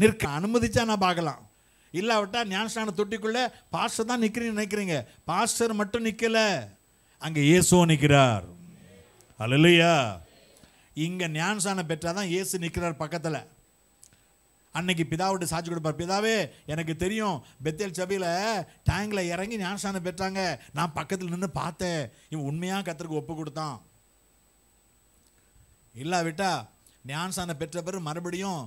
நிற்க அனுமதிச்சா நான் பார்க்கலாம் இல்லாவிட்டா ஞானஸ்நான தொட்டிக்குள்ள பாஸ்டர் தான் நிற்கிறீங்க நினைக்கிறீங்க பாஸ்டர் மட்டும் நிற்கல அங்கே இயேசுவும் நிற்கிறார் அல்லையா இங்கே ஞானஸ்நானம் பெற்றாதான் இயேசு நிற்கிறார் பக்கத்தில் அன்னைக்கு பிதாவிட்ட சாட்சி கொடுப்பார் பிதாவே எனக்கு தெரியும் பெத்தேல் சபையில் டேங்கில் இறங்கி ஞானஸ்நானம் பெற்றாங்க நான் பக்கத்தில் நின்று பார்த்தேன் இவன் உண்மையாக கத்தருக்கு ஒப்பு கொடுத்தான் இல்லாவிட்டா ஞானஸ்நானம் பெற்ற பிறகு மறுபடியும்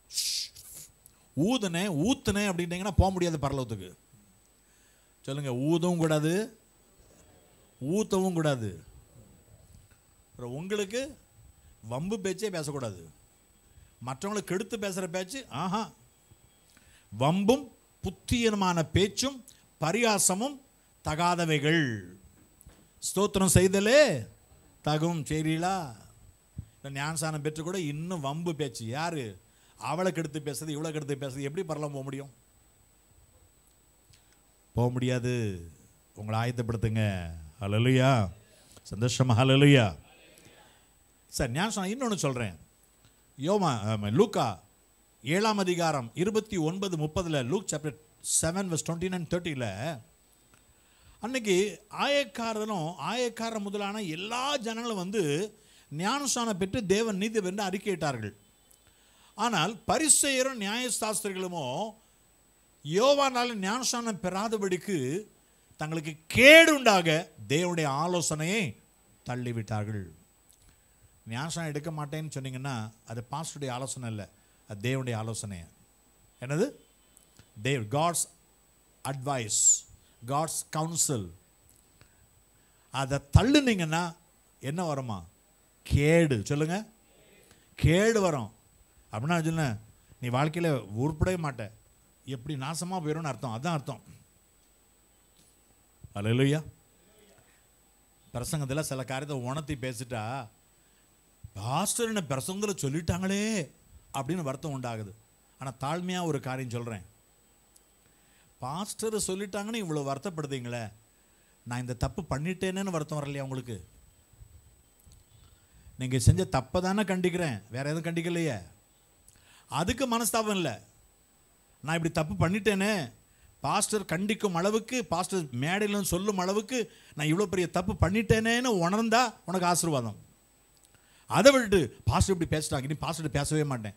ஊதுனேன் ஊத்துனேன் அப்படின்ட்டீங்கன்னா போக முடியாது பரலோகத்துக்கு சொல்லுங்க ஊதவும் கூடாது ஊத்தவும் கூடாது அப்புறம் உங்களுக்கு வம்பு பேச்சே பேசக்கூடாது மற்றவங்களை கெடுத்து பேசுகிற பேச்சு ஆஹா வம்பும் புத்தியனமான பேச்சும் பரியாசமும் தகாதவைகள் ஸ்தோத்திரம் செய்தலே தகும் செய்றீங்களா இந்த ஞானசானம் பெற்று கூட இன்னும் வம்பு பேச்சு யாரு அவளை கெடுத்து பேசுறது இவளை கெடுத்து பேசுறது எப்படி பரலாம் போக முடியும் போக முடியாது உங்களை ஆயத்தப்படுத்துங்க ஹalleluya சந்தோஷமா ஹalleluya சார் ஞானசானம் இன்னொன்று சொல்கிறேன் யோமா ஆமா, லூக்கா ஏழாம் அதிகாரம் இருபத்தி ஒன்பது முப்பதில் Luke chapter seven verse twenty nine தேர்ட்டியில் அன்னைக்கு ஆயக்காரனும் ஆயக்கார முதலான எல்லா ஜனங்களும் வந்து ஞானஸ்தானம் பெற்று தேவன் நீதி என்று அறிக்கையிட்டார்கள் ஆனால் பரிசெயரும் நியாயசாஸ்திரிகளுமோ யோவானால் ஞானஸ்தானம் பெறாதபடிக்கு தங்களுக்கு கேடுண்டாக தேவனுடைய ஆலோசனையை தள்ளிவிட்டார்கள் ஞானஸ்தானம் எடுக்க மாட்டேன்னு சொன்னீங்கன்னா அது பாஸ்டருடைய ஆலோசனை இல்லை அது தேவனுடைய ஆலோசனை என்னது தேவ் காட்ஸ் அட்வைஸ் காட்ஸ் கவுன்சில் அதை தள்ளுனீங்கன்னா என்ன வருமா கேடு சொல்லுங்க கேடு வரும் அப்படின்னா சொல்ல நீ வாழ்க்கையில் உருப்படவே மாட்ட எப்படி நாசமாக போயிடும்னு அர்த்தம் அதான் அர்த்தம் அல்லையா பிரசங்கத்தில் சில காரியத்தை உணர்த்தி பேசிட்டா பாஸ்டர் என்ன பிரசங்கத்தில் சொல்லிட்டாங்களே அப்படின்னு வருத்தம் உண்டாகுது ஆனால் தாழ்மையாக ஒரு காரியம் சொல்கிறேன் பாஸ்டர் சொல்லிட்டாங்கன்னு இவ்வளோ வருத்தப்படுதீங்களே நான் இந்த தப்பு பண்ணிட்டேனேன்னு வருத்தம் வரலையா உங்களுக்கு நீங்கள் செஞ்ச தப்பை தானே கண்டிக்கிறேன் வேற எதுவும் கண்டிக்கலையே அதுக்கு மனஸ்தாபம் இல்லை நான் இப்படி தப்பு பண்ணிட்டேனே பாஸ்டர் கண்டிக்கும் அளவுக்கு பாஸ்டர் மேடையில் சொல்லும் அளவுக்கு நான் இவ்வளோ பெரிய தப்பு பண்ணிட்டேனேன்னு உணர்ந்தா உனக்கு ஆசீர்வாதம் அதை விட்டுட்டு பாஸ்டர் இப்படி பேசிட்டாங்க இனி பாஸ்டர் பேசவே மாட்டேன்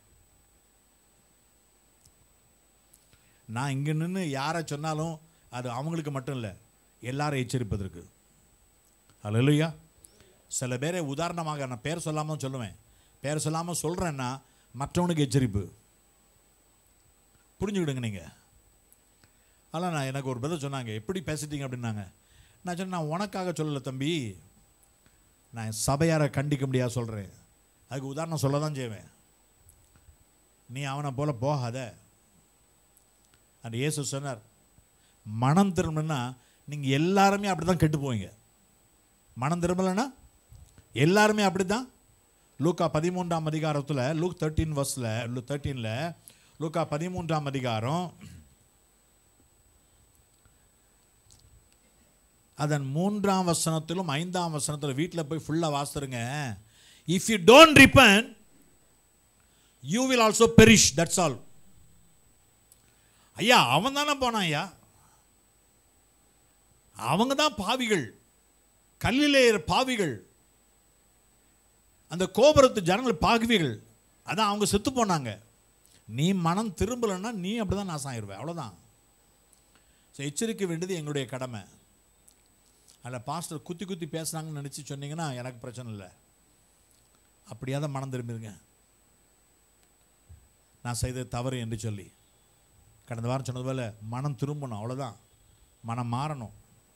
நான் இங்கே நின்று யாரை சொன்னாலும் அது அவங்களுக்கு மட்டும் இல்லை எல்லாரும் எச்சரிப்பதற்கு அல்லையா சில பேரை உதாரணமாக நான் பேர் சொல்லாமல் சொல்லுவேன் பேர் சொல்லாமல் சொல்கிறேன்னா மற்றவனுக்கு எச்சரிப்பு புரிஞ்சுக்கிடுங்க நீங்கள் அதெல்லாம் நான் எனக்கு ஒரு பதில் சொன்னாங்க எப்படி பேசிட்டீங்க அப்படின்னாங்க நான் சொன்னேன் நான் உனக்காக சொல்லலை தம்பி நான் சபையாரை கண்டிக்க முடியாது சொல்கிறேன் அதுக்கு உதாரணம் சொல்ல தான் செய்வேன் நீ அவனை போல போகாத அந்த இயேசு சொன்னார் மனம் திரும்பணும்னா நீங்கள் எல்லாருமே அப்படி தான் கெட்டு போவீங்க மனம் திரும்பலைன்னா எல்லாருமே அப்படி தான் லூக்கா பதிமூன்றாம் அதிகாரத்தில் லூக் தேர்ட்டீன் வர்ஸில் தேர்ட்டீனில் லூக்கா பதிமூன்றாம் அதிகாரம் அதன் மூன்றாம் வசனத்திலும் ஐந்தாம் வசனத்தில் வீட்டில் போய் ஃபுல்லாக வாசிருங்க if you don't repent you will also perish that's all ஐயா அவன் தானே போனான் ஐயா அவங்க தான் பாவிகள் கல்லிலே பாவிகள் அந்த கோபுரத்து ஜனங்கள் பாவிகள் அதான் அவங்க செத்து போனாங்க நீ மனம் திரும்பலைன்னா நீ அப்படிதான் நாசம் ஆயிடுவே அவ்வளோதான் ஸோ எச்சரிக்க வேண்டியது எங்களுடைய கடமை அதில் பாஸ்டர் குத்தி குத்தி பேசுனாங்கன்னு நினச்சி சொன்னீங்கன்னா எனக்கு பிரச்சனை இல்லை அப்படியாவது மனம் திரும்பிடுங்க நான் செய்தது தவறு என்று சொல்லி கடந்த வாரம் சொன்னது போல மனம் திரும்பணும் அவ்வளோதான் மனம் மாறணும்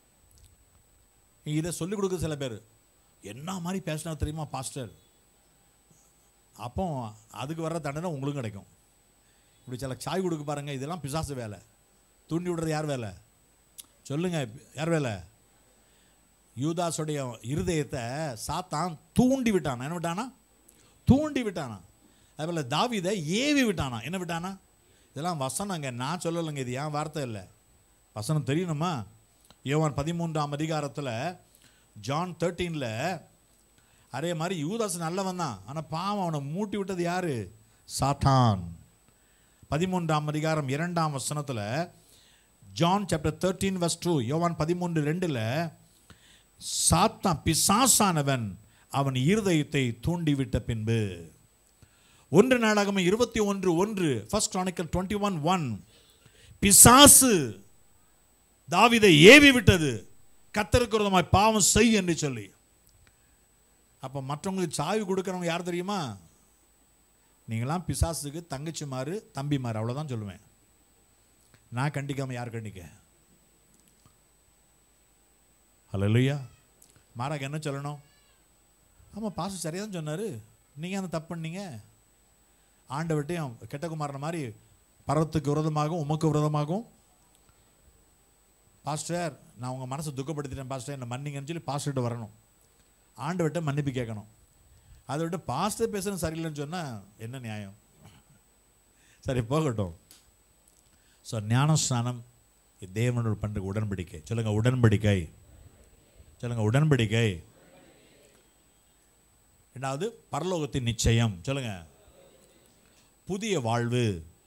இதை சொல்லிக் கொடுக்க சில பேர் என்ன மாதிரி பேசினா தெரியுமா பாஸ்டர் அப்போ அதுக்கு வர்ற தண்டனை உங்களுக்கும் கிடைக்கும் இப்படி சில சாய் கொடுக்க பாருங்க இதெல்லாம் பிசாசு வேலை தூண்டி விடுறது யார் வேலை சொல்லுங்க யார் வேலை யூதாஸுடைய இருதயத்தை சாத்தான் தூண்டி விட்டானா என்ன விட்டானா தூண்டி விட்டானா அதுபோல் தாவீதை ஏவி விட்டானா என்ன விட்டானா இதெல்லாம் வசனங்க நான் சொல்லலைங்க இது ஏன் வார்த்தை இல்லை வசனம் தெரியணுமா யோவான் பதிமூன்றாம் அதிகாரத்தில் ஜான் தேர்ட்டீனில் அதே மாதிரி யூதாஸ் நல்லவன் தான் ஆனால் பாவம் அவனை மூட்டி விட்டது யாரு சாத்தான் பதிமூன்றாம் அதிகாரம் இரண்டாம் வசனத்தில் John chapter thirteen verse two யோவான் பதிமூன்று ரெண்டில் சாத்தான் பிசாசானவன் அவன் இருதயத்தை தூண்டிவிட்ட பின்பு ஒன்று நாடகம் இருபத்தி ஒன்று ஒன்று first chronicle twenty one one பிசாசு தாவிதை ஏவி விட்டது கத்தருக்கு விரோதமாய் பாவம் செய் என்று சொல்லி அப்போ மற்றவங்களுக்கு சாவி கொடுக்குறவங்க யார் தெரியுமா நீங்களாம் பிசாசுக்கு தங்கச்சிமாரு தம்பிமாரு அவ்வளோதான் சொல்லுவேன் நான் கண்டிக்காம யார் கண்டிக்க ஹலோயா மாறாக என்ன சொல்லணும் ஆமாம் பாசு சரியாக தான் சொன்னார் நீங்கள் அந்த தப்பு பண்ணீங்க ஆண்டவட்டையும் கெட்ட குமாரன மாதிரி பருவத்துக்கு விரோதமாகவும் உமக்கு விரோதமாகவும் பாஸ்டர் நான் உங்கள் மனசை துக்கப்படுத்திட்டேன் பாஸ்டர் என்னை மன்னிங்கன்னு சொல்லி பாஸ்டர்கிட்ட வரணும் ஆண்டவர்கிட்ட மன்னிப்பு கேட்கணும் அதை விட்டு பாஸ்டர் பேசுறது சரியில்லைன்னு சொன்னால் என்ன நியாயம் சரி போகட்டும் ஸோ ஞானஸ்நானம் இது தேவனோட பண்ணுற உடன்படிக்கை சொல்லுங்க உடன்படிக்கை சொல்லுங்க உடன்படிக்கை ரெண்டாவது பரலோகத்தின் நிச்சயம் சொல்லுங்க புதிய வாழ்வு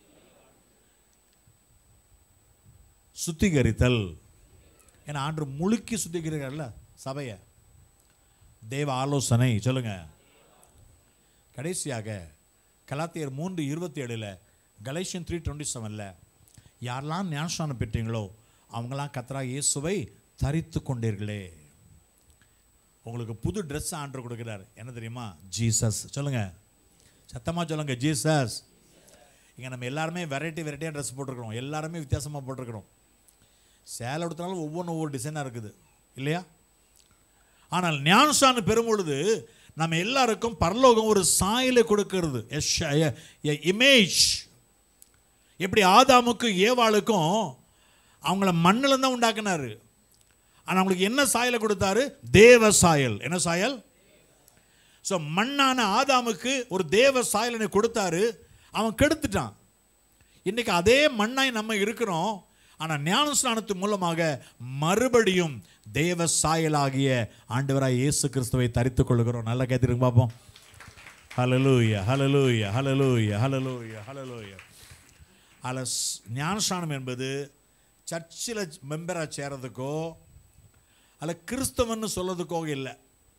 சுத்திகரித்தல் ஏன்னா ஆண்டு முழுக்கி சுத்திகரிக்கிறார்ல சபையை தேவ ஆலோசனை சொல்லுங்க கடைசியாக கலாத்தியர் மூன்று இருபத்தி ஏழில் கலேஷியன் த்ரீ டுவெண்ட்டி செவனில் யாரெல்லாம் ஞானஸ்தானம் பெற்றீங்களோ அவங்களாம் கத்ரா இயேசுவை தரித்து கொண்டீர்களே உங்களுக்கு புது ட்ரெஸ் ஆண்டர் கொடுக்குறாரு என்ன தெரியுமா ஜீசஸ் சொல்லுங்க சத்தமாக சொல்லுங்க ஜீசஸ் இங்கே நம்ம எல்லாருமே வெரைட்டி வெரைட்டியாக ட்ரெஸ் போட்டிருக்கிறோம் எல்லாருமே வித்தியாசமாக போட்டிருக்கிறோம் சேலை எடுத்தனாலும் ஒவ்வொன்றும் ஒவ்வொரு டிசைனாக இருக்குது இல்லையா ஆனால் ஞானஸ்தானம் பெறும் பொழுது நம்ம எல்லாருக்கும் பரலோகம் ஒரு சாயலை கொடுக்கிறது இமேஜ் எப்படி ஆதாமுக்கு ஏவாளுக்கும் அவங்கள மண்ணில் தான் உண்டாக்குனாரு ஆனால் அவங்களுக்கு என்ன சாயலை கொடுத்தாரு தேவ சாயல் என்ன சாயல் ஸோ மண்ணான ஆதாமுக்கு ஒரு தேவ சாயலனை கொடுத்தாரு அவன் கெடுத்துட்டான் இன்னைக்கு அதே மண்ணாய் நம்ம இருக்கிறோம் ஆனால் ஞானஸ்நானத்து மூலமாக மறுபடியும் தேவ சாயலாகிய ஆண்டவராய் இயேசு கிறிஸ்துவை தரித்துக் கொள்கிறோம் நல்லா கேத்திருங்க பார்ப்போம் hallelujah hallelujah hallelujah hallelujah hallelujah அதில் ஞானஸ்நானம் என்பது சர்ச்சில் மெம்பராக சேரதுக்கோ அல்ல கிறிஸ்தவன்னு சொல்றதுக்கோ இல்லை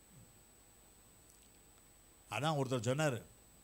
அதான் ஒருத்தர் சொன்னார்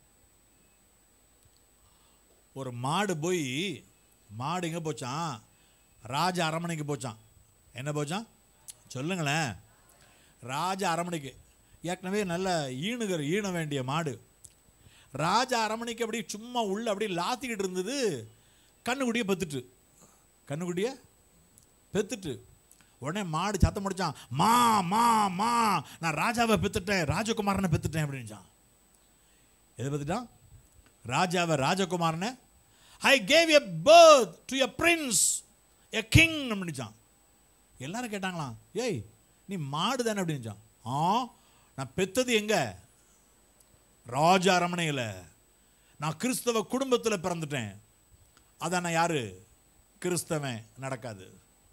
ஒரு மாடு போய் மாடு எங்கே போச்சான் ராஜ அரமனைக்கு போச்சான் என்ன போச்சான் சொல்லுங்களேன் ராஜ அரமனைக்கு ஏற்கனவே நல்ல ஈணுகர் ஈன வேண்டிய மாடு ராஜ அரமனைக்கு அப்படி சும்மா உள்ள அப்படியே லாத்திக்கிட்டு இருந்தது கண்ணுக்குட்டியை பெத்துட்டு கண்ணுக்குட்டியை பெத்துட்டு உடனே மாடு சத்தம் முடிச்சான் மா மா மா நான் ராஜாவை பெத்துட்டேன் ராஜகுமாரனை பெத்துட்டேன் அப்படின்னுச்சான் எதை பெத்துட்டான் ராஜாவை ராஜகுமாரனை I gave a birth to a prince a king அப்படின்னுச்சான் எல்லாரும் கேட்டாங்களாம் ஏய் நீ மாடு தானே அப்படின்னுச்சான் ஆ நான் பெத்தது எங்க ராஜ அரமனையில் நான் கிறிஸ்தவ குடும்பத்தில் பிறந்துட்டேன் அதான் நான் யாரு கிறிஸ்தவன் நடக்காது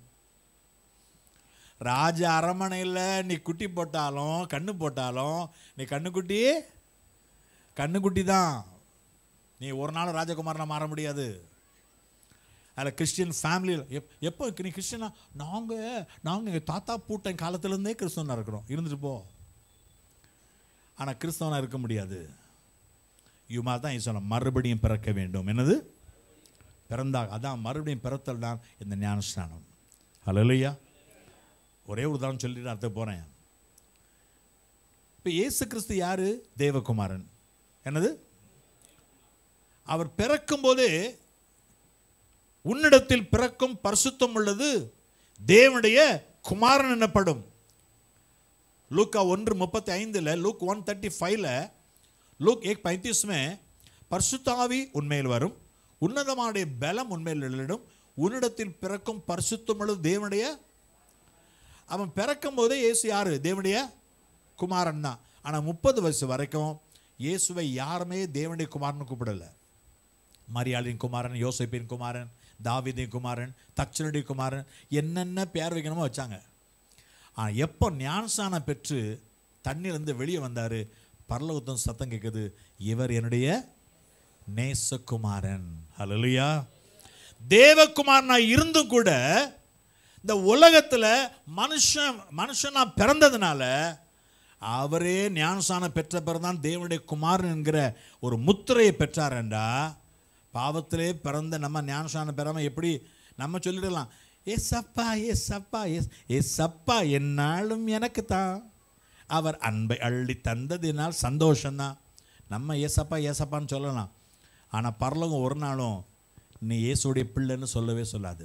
ராஜ அரமனையில் நீ குட்டி போட்டாலும் கண்ணு போட்டாலும் நீ கண்ணுக்குட்டி கண்ணுக்குட்டி தான் நீ ஒரு நாள் ராஜகுமாரனா மாற முடியாது அதில் கிறிஸ்டியன் ஃபேமிலியில் எப் எப்போ நீ கிறிஸ்டியனா நாங்கள் நாங்கள் எங்கள் தாத்தா பூட்டன் காலத்துலேருந்தே கிறிஸ்தவனாக இருக்கிறோம் இருந்துட்டு போ ஆனால் கிறிஸ்தவனாக இருக்க முடியாது இவமா தான் சொன்ன மறுபடியும் பிறக்க வேண்டும் என்னது பிறந்தா அதான் மறுபடியும் பிறத்தல் தான் இந்த ஞானஸ்நானம் ஹலோலையா ஒரே ஒரு உதாரணம் சொல்லிட்டு அடுத்து போகிறேன் இப்போ இயேசு கிறிஸ்து யாரு தேவகுமாரன் என்னது அவர் பிறக்கும் போதே உன்னிடத்தில் பிறக்கும் பரிசுத்தம் உள்ளது தேவனுடைய குமாரன் எனப்படும் लूका ஒன்று முப்பத்தி ஐந்தில் லூக் ஒன் தேர்ட்டி ஃபைவ்ல லூக் ஏக் पैंतीस में பரிசுத்தாவி உண்மையில் வரும் உன்னதமானுடைய பலம் உண்மையில் எழுதிடும் உன்னிடத்தில் பிறக்கும் பரிசுத்தமுள்ள தேவனுடைய அவன் பிறக்கும் போதே இயேசு யாரு தேவனுடைய குமாரன் தான் ஆனால் முப்பது வயசு வரைக்கும் இயேசுவை யாருமே தேவனுடைய குமாரன் கூப்பிடல மரியாளின் குமாரன் யோசிப்பின் குமாரன் தாவிதின் குமாரன் தச்சனுடைய குமாரன் என்னென்ன பேர் வைக்கணுமோ வச்சாங்க ஆனால் எப்போ ஞானசானம் பெற்று தண்ணியிலேருந்து வெளியே வந்தார் பரலோகத்தம் சத்தம் கேட்குது இவர் என்னுடைய நேசகுமாரன் ஹalleluya தேவகுமாரனா இருந்தும் கூட இந்த உலகத்துல மனுஷன் மனுஷனா பிறந்ததுனால அவரே ஞானசானம் பெற்ற பிறந்தான் தேவனுடைய குமாரன் என்கிற ஒரு முத்திரையை பெற்றாரண்டா பாவத்திலே பிறந்த நம்ம ஞானசானம் பெறாம எப்படி நம்ம சொல்லிடலாம் ஏசப்பா ஏசப்பா எஸ் ஏசப்பா என்னாலும் எனக்கு தான் அவர் அன்பை அள்ளி தந்ததினால் சந்தோஷம்தான் நம்ம ஏசப்பா ஏசப்பான்னு சொல்லலாம் ஆனால் பரலோகம் ஒரு நாளும் நீ இயேசுடைய பிள்ளைன்னு சொல்லவே சொல்லாது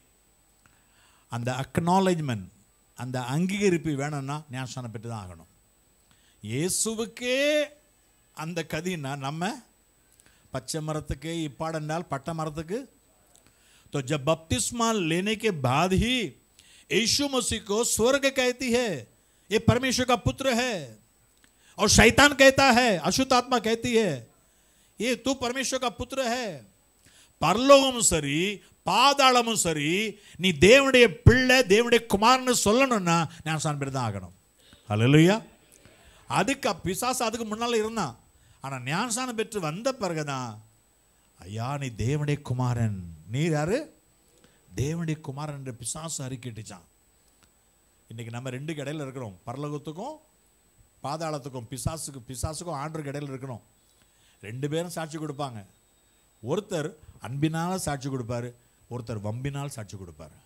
அந்த அக்னாலேஜ்மெண்ட் அந்த அங்கீகரிப்பு வேணும்னா ஞானஸ்தானம் பெற்று தான் ஆகணும் இயேசுவுக்கே அந்த கதின்னா நம்ம பச்சை மரத்துக்கு இப்பாடென்றால் பட்ட மரத்துக்கு तो जब बपतिस्मा लेने के बाद ही यीशु मसीह को स्वर्ग कहती है ये परमेश्वर का पुत्र है और शैतान कहता है अशुद्ध आत्मा कहती है ये तू परमेश्वर का पुत्र है பரலோகமும் சரி பாதாளமும் சரி நீ தேவனுடைய பிள்ளை தேவனுடைய குமாரன்னு சொல்லணும்னா ஞானசான் பேர் தான் ஆகணும் ஹalleluya அதுக்கு பிசாசு அதுக்கு முன்னால் இருந்தான் ஆனால் ஞானசானம் பெற்று வந்த பிறகுதான் ஐயா நீ தேவனுடைய குமாரன் நீ யாரு தேவனுடைய குமாரன் என்ற பிசாசு அறிக்கிட்டுச்சான் இன்னைக்கு நம்ம ரெண்டுக்கு இடையில இருக்கிறோம் பரலோகத்துக்கும் பாதாளத்துக்கும் பிசாசுக்கு பிசாசுக்கும் ஆண்டருக்கு இடையில இருக்கிறோம் ரெண்டு பேரும் சாட்சி கொடுப்பாங்க ஒருத்தர் அன்பினால் சாட்சி கொடுப்பாரு ஒருத்தர் வம்பினால் சாட்சி கொடுப்பாரு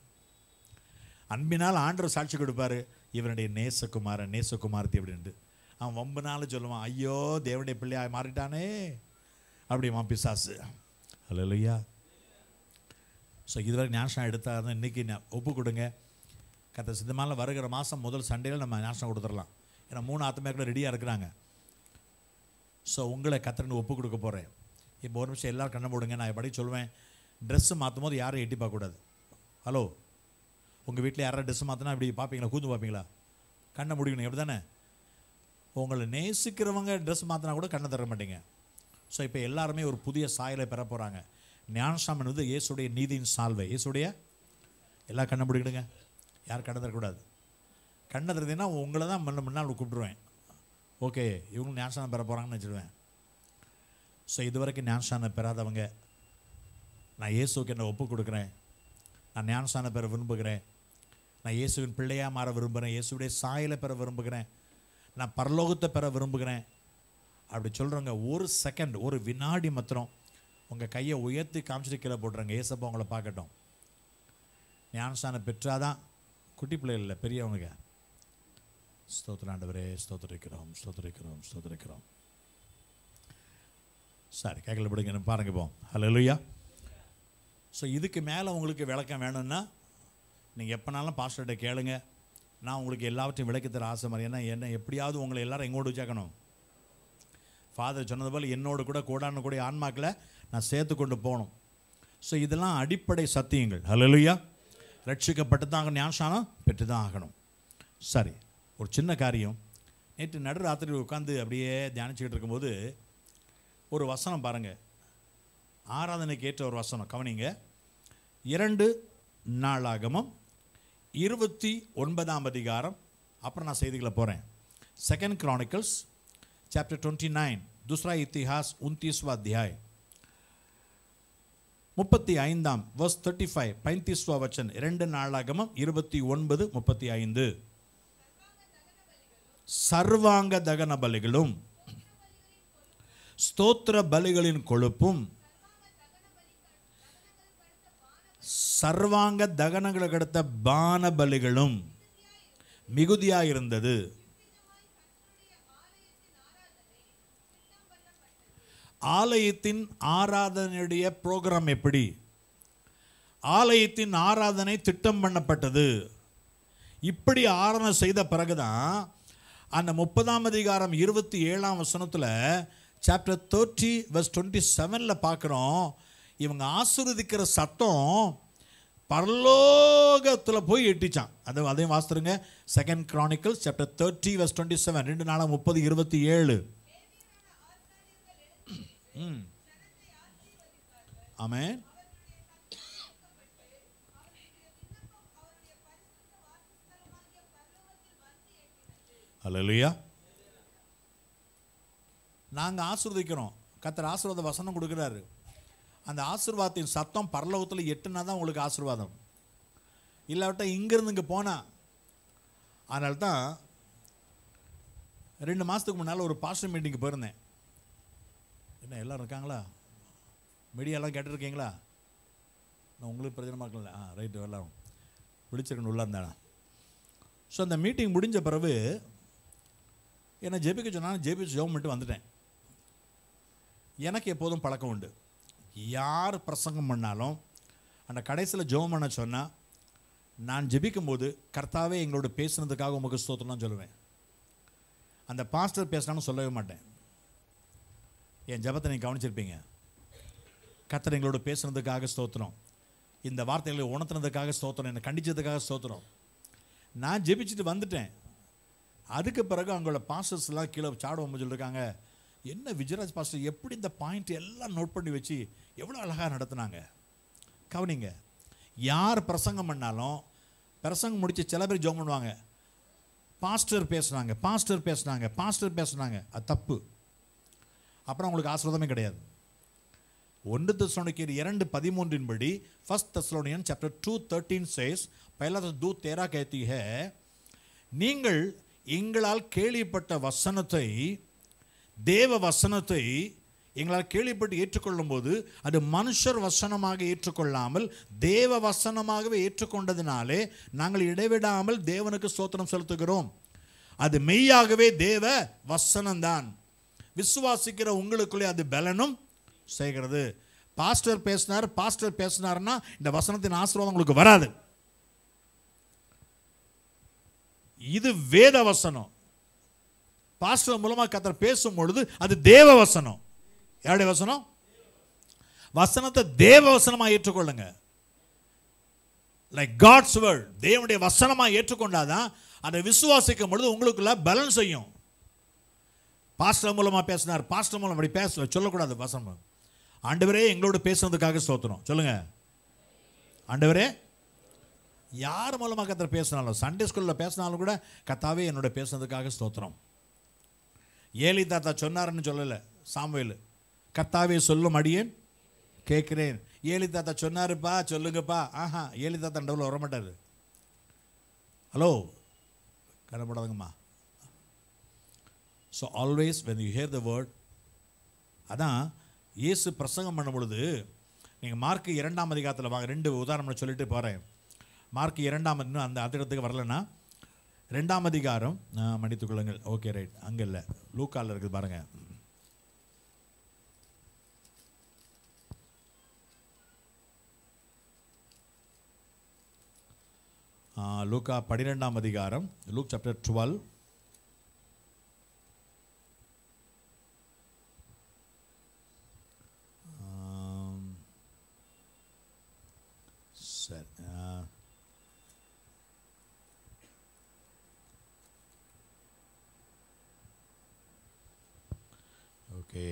அன்பினால் ஆண்டவர் சாட்சி கொடுப்பாரு இவனுடைய நேசகுமாரன் நேசகுமாரத்தி அப்படின்ட்டு அவன் வம்புனால சொல்லுவான் ஐயோ தேவனுடைய பிள்ளையா மாறிட்டானே அப்படிமா பிசாசு அல்லையா ஸோ இதுவரை ஞாபகம் எடுத்தால் இன்னைக்கு நா- ஒப்பு கொடுங்க கத்த சித்தமால வருகிற மாதம் முதல் சண்டேல நம்ம ஞாபகம் கொடுத்துடலாம் ஏன்னா மூணு ஆத்தமே ரெடியாக இருக்கிறாங்க ஸோ உங்களை கத்திரன்னு ஒப்பு கொடுக்க போகிறேன் இப்போ ஒரு நிமிஷம் எல்லாரும் கண்ணை போடுங்க நான் எப்படி சொல்லுவேன் ட்ரெஸ்ஸு மாற்றும் போது யாரும் எட்டி பார்க்கக்கூடாது ஹலோ உங்கள் வீட்டில் யாராவது ட்ரெஸ் மாற்றினா இப்படி பார்ப்பீங்களா கூந்து பார்ப்பீங்களா கண்ணை முடிக்கணும் எப்படி தானே உங்களை நேசிக்கிறவங்க ட்ரெஸ் மாற்றினா கூட கண்ணை தர மாட்டீங்க ஸோ இப்போ எல்லாருமே ஒரு புதிய சாயலை பெற போகிறாங்க ஞானசாமி வந்து இயேசுடைய நீதியின் சால்வை இயேசுடைய எல்லா கண்ணை முடிக்கிடுங்க யார் கண்ணை தரக்கூடாது கண்ணை தரதுன்னா உங்களை தான் முன்ன முன்னால் கூப்பிடுவேன் ஓகே இவங்க ஞானசானம் பெற போகிறாங்கன்னு வச்சுடுவேன் ஸோ இதுவரைக்கும் ஞானசானம் பெறாதவங்க நான் இயேசுக்கு என்னை ஒப்பு கொடுக்குறேன் நான் ஞானசானம் பெற விரும்புகிறேன் நான் இயேசுவின் பிள்ளையாக மாற விரும்புகிறேன் இயேசுடைய சாயலை பெற விரும்புகிறேன் நான் பரலோகத்தை பெற விரும்புகிறேன் அப்படி சொல்கிறவங்க ஒரு செகண்ட் ஒரு வினாடி மாத்திரம் உங்கள் கையை உயர்த்தி காமிச்சிட்டு கீழே போட்டுறங்க ஏசப்பா உங்களை பார்க்கட்டும் ஞானஸ்தானம் பெற்றாதான் குட்டி பிள்ளைகள் இல்லை பெரியவங்க ஸ்தோத்திராண்டவரே ஸ்தோத்திரிக்கிறோம் ஸ்தோத்திரிக்கிறோம் ஸ்தோத்திரிக்கிறோம் சரி கேட்கல பிடிங்க பாருங்க இப்போ ஹலோ லூயா ஸோ இதுக்கு மேலே உங்களுக்கு விளக்கம் வேணும்னா நீங்கள் எப்போனாலும் பாஸ்டர்கிட்ட கேளுங்க நான் உங்களுக்கு எல்லாவற்றையும் விளக்கி தர ஆசை மாதிரி ஏன்னா என்ன எப்படியாவது உங்களை எல்லாரும் எங்கோடு சேர்க்கணும் ஃபாதர் சொன்னது போல் என்னோடு கூட கூடான்னு கூட ஆன்மாக்களை நான் சேர்த்து கொண்டு போகணும் ஸோ இதெல்லாம் அடிப்படை சத்தியங்கள் ஹalleluya ரட்சிக்கப்பட்டு தான் ஆகணும் ஞானசானம் பெற்று தான் ஆகணும் சரி ஒரு சின்ன காரியம் நேற்று நடு ராத்திரி உட்காந்து அப்படியே தியானிச்சுக்கிட்டு இருக்கும்போது ஒரு வசனம் பாருங்கள் ஆராதனைக்கு ஏற்ற ஒரு வசனம் கவனிங்க இரண்டு நாளாகமம் இருபத்தி ஒன்பதாம் அதிகாரம் அப்புறம் நான் செய்திகளை போகிறேன் செகண்ட் கிரானிக்கல்ஸ் चैप्टर 29 दूसरा इतिहास उनतीसवा अध्याय முப்பத்தி ஐந்தாம் வர்ஸ் தேர்ட்டி ஃபைவ் பைத்திஸ்வா வச்சன் இரண்டு நாளாகமம் இருபத்தி ஒன்பது முப்பத்தி ஐந்து சர்வாங்க தகன பலிகளும் ஸ்தோத்திர பலிகளின் கொழுப்பும் சர்வாங்க தகனங்களுக்கு அடுத்த பான பலிகளும் மிகுதியாயிருந்தது ஆலயத்தின் ஆராதனையுடைய ப்ரோக்ராம் எப்படி ஆலயத்தின் ஆராதனை திட்டம் பண்ணப்பட்டது இப்படி ஆராதனை செய்த பிறகுதான் அந்த முப்பதாம் அதிகாரம் இருபத்தி ஏழாம் வசனத்தில் சாப்டர் தேர்ட்டி வர்ஸ் டுவெண்ட்டி செவனில் பார்க்குறோம் இவங்க ஆசீர்வதிக்கிற சத்தம் பரலோகத்தில் போய் எட்டிச்சான் அது அதையும் வாசித்துருங்க second chronicle chapter thirty verse twenty seven ரெண்டு நாளாக முப்பது இருபத்தி ஏழு ம் ஆமென் ஹalleluya நாங்கள் ஆசிர்வதிக்கிறோம் கத்தர் ஆசீர்வாத வசனம் கொடுக்குறாரு அந்த ஆசீர்வாதத்தின் சத்தம் பரலோகத்தில் எட்டுனா தான் உங்களுக்கு ஆசீர்வாதம் இல்லாவிட்டா இங்கேருந்து இங்கே போனா அதனால தான் ரெண்டு மாதத்துக்கு முன்னால் ஒரு பாஸ்டர் மீட்டிங்க்கு போயிருந்தேன் என்ன எல்லாரும் இருக்காங்களா மீடியாலாம் கேட்டிருக்கீங்களா நான் உங்களுக்கு பிரச்சனமாக இருக்கல ஆ ரைட்டு எல்லாம் விழிச்சிருக்கணும் உள்ள இருந்தானா ஸோ அந்த மீட்டிங் முடிஞ்ச பிறகு என்னை ஜெபிக்க சொன்னால் ஜெபிச்சு ஜெபம் பண்ணிட்டு வந்துட்டேன் எனக்கு எப்போதும் பழக்கம் உண்டு யார் பிரசங்கம் பண்ணாலும் அந்த கடைசியில் ஜெபம் பண்ண சொன்னால் நான் ஜெபிக்கும்போது கர்த்தாவே எங்களோட பேசுனதுக்காக உமக்கு ஸ்தோத்திரம் சொல்லுவேன் அந்த பாஸ்டர் பேசினாலும் சொல்லவே மாட்டேன் என் ஜெபத்தை நீங்கள் கவனிச்சிருப்பீங்க கர்த்தர் எங்களோட பேசுனதுக்காக ஸ்தோத்திரம் இந்த வார்த்தைகளை உணர்த்தினதுக்காக ஸ்தோத்திரம் என்னை கண்டிச்சதுக்காக ஸ்தோத்திரம் நான் ஜெபிச்சுட்டு வந்துட்டேன் அதுக்கு பிறகு அவங்களோட பாஸ்டர்ஸ்லாம் கீழே சாடுவோம் சொல்லியிருக்காங்க என்ன விஜயராஜ் பாஸ்டர் எப்படி இந்த பாயிண்ட் எல்லாம் நோட் பண்ணி வச்சு எவ்வளோ அழகாக நடத்துனாங்க கவனிங்க யார் பிரசங்கம் பண்ணாலும் பிரசங்கம் முடிச்சு சில பேர் ஜோம் பண்ணுவாங்க பாஸ்டர் பேசுனாங்க பாஸ்டர் பேசுனாங்க பாஸ்டர் பேசுனாங்க அது தப்பு அப்புறம் உங்களுக்கு ஆசீர்வாதமே கிடையாது ஒன்று தெசலோனிக்கர் இரண்டு பதிமூன்றின் படி first Thessalonian chapter two thirteen சேஸ் பहला तो दो तेरह कहती है நீங்கள் எங்களால் கேள்விப்பட்ட வசனத்தை தேவ வசனத்தை எங்களால் கேள்விப்பட்டு ஏற்றுக்கொள்ளும் போது அது மனுஷர் வசனமாக ஏற்றுக்கொள்ளாமல் தேவ வசனமாகவே ஏற்றுக்கொண்டதினாலே நாங்கள் இடைவிடாமல் தேவனுக்கு ஸ்தோத்திரம் செலுத்துகிறோம் அது மெய்யாகவே தேவ வசனம்தான் விசுவாசிக்கிற உங்களுக்குள்ளே அது பலனும் செய்கிறது பாஸ்டர் பேசினார் பாஸ்டர் பேசினார்னா இந்த வசனத்தின் ஆசீர்வாதம் உங்களுக்கு வராது இது வேத வசனம் பாஸ்டர் மூலமா கத்தர் பேசும் பொழுது அது தேவ வசனம் யாருடைய வசனம் வசனத்தை தேவ வசனமா ஏற்றுக்கொள்ளுங்க லைக் காட்ஸ் வேர்ட் தேவனுடைய வசனமா ஏற்றுக்கொண்டாதான் அதை விசுவாசிக்கும் பொழுது உங்களுக்குள்ள பலன் செய்யும் பாஸ்டர் மூலமா பேசினார் பாஸ்டர் மூலம் அப்படி பேச சொல்லக்கூடாது வசனம் ஆண்டவரே எங்களோட பேசுனதுக்காக ஸ்தோத்திரம் சொல்லுங்க ஆண்டவரே யார் மூலமாக கத்தர் பேசினாலும் சண்டே ஸ்கூலில் பேசினாலும் கூட கத்தாவே என்னோட பேசுனதுக்காக ஸ்தோத்திரம் ஏலி தாத்தா சொன்னாருன்னு சொல்லலை சாமுவேல் கத்தாவே சொல்லும் அடியேன் கேட்குறேன் ஏலி தாத்தா சொன்னாருப்பா சொல்லுங்கப்பா ஆஹா ஏலி தாத்தா டவுல வரமாட்டார் ஹலோ கனப்படாதுங்கம்மா so always when you hear the word அதான் இயேசு பிரசங்கம் பண்ணும் பொழுது நீங்கள் மார்க் இரண்டாம் அதிகாரத்தில் வாங்க ரெண்டு உதாரணம் சொல்லிட்டு போகிறேன் மார்க் இரண்டாம் இன்னும் அந்த அந்த இடத்துக்கு வரலன்னா ரெண்டாம் அதிகாரம் ஆ, மன்னித்துக் கொள்ளுங்கள் ஓகே ரைட் அங்கே இல்லை லூக்கால இருக்குது பாருங்க ஆ, லூக்கா பன்னிரெண்டாம் அதிகாரம் லூக் சாப்டர் டுவெல் சரி ஆ, ஓகே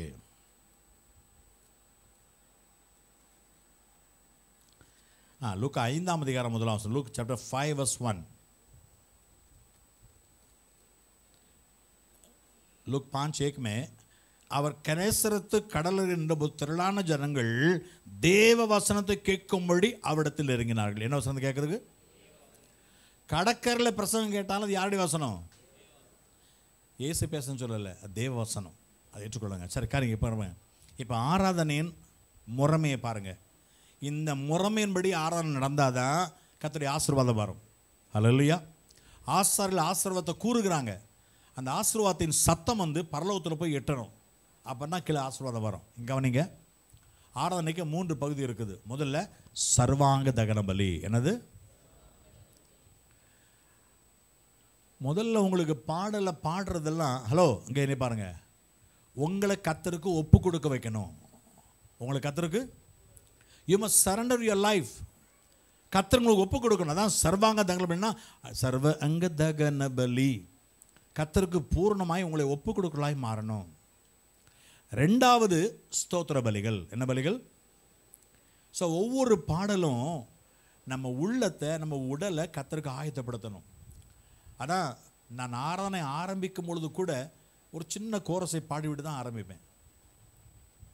ஆ லூக் ஐந்தாம் அதிகாரம் முதலாம் வசனம் Luke chapter five verse one Luke पाँच एक में அவர் கனேசரத்து கடலில் இருந்தபோது திரளான ஜனங்கள் தேவ வசனத்தை கேட்கும்படி அவரிடத்தில் இறங்கினார்கள் என்ன வசனம் கேட்குறதுக்கு கடற்கரையில் பிரசங்கம் கேட்டாலும் அது யாருடைய வசனம் இயேசு பேசன்னு சொல்லலை அது தேவ வசனம் அதை ஏற்றுக்கொள்ளுங்க சரி காரிங்க இப்போ இப்போ ஆராதனையின் முறைமையை பாருங்கள் இந்த முறைமையின்படி ஆராதனை நடந்தால் தான் கர்த்தருடைய ஆசீர்வாதம் வரும் அல்லையா ஆசாரில் ஆசீர்வாதத்தை கூறுகிறாங்க அந்த ஆசீர்வாதத்தின் சத்தம் வந்து பரலோகத்தில் போய் எட்டணும் அப்போ தான் கீழே ஆசீர்வாதம் வரும் இங்கே கவனிங்க ஆராதனைக்கு மூன்று பகுதி இருக்குது முதல்ல சர்வாங்க தகன பலி என்னது முதல்ல உங்களுக்கு பாடலை பாடுறதெல்லாம் ஹலோ இங்கே என்ன பாருங்க உங்களை கத்தருக்கு ஒப்பு கொடுக்க வைக்கணும் உங்களை கத்தருக்கு you must surrender your life கத்தர் உங்களுக்கு ஒப்பு கொடுக்கணும் அதான் சர்வாங்க தகன பலினா சர்வ அங்க தகன பலி கத்தருக்கு பூர்ணமாய் உங்களை ஒப்பு கொடுக்கலாய் மாறணும் ரெண்டாவது ஸ்தோத்திர பலிகள் என்ன பலிகள் ஸோ ஒவ்வொரு பாடலும் நம்ம உள்ளத்தை நம்ம உடலை கத்தருக்கு ஆயத்தப்படுத்தணும் அதான் நான் ஆராதனை ஆரம்பிக்கும் பொழுது கூட ஒரு சின்ன கோரஸை பாடிவிட்டு தான் ஆரம்பிப்பேன்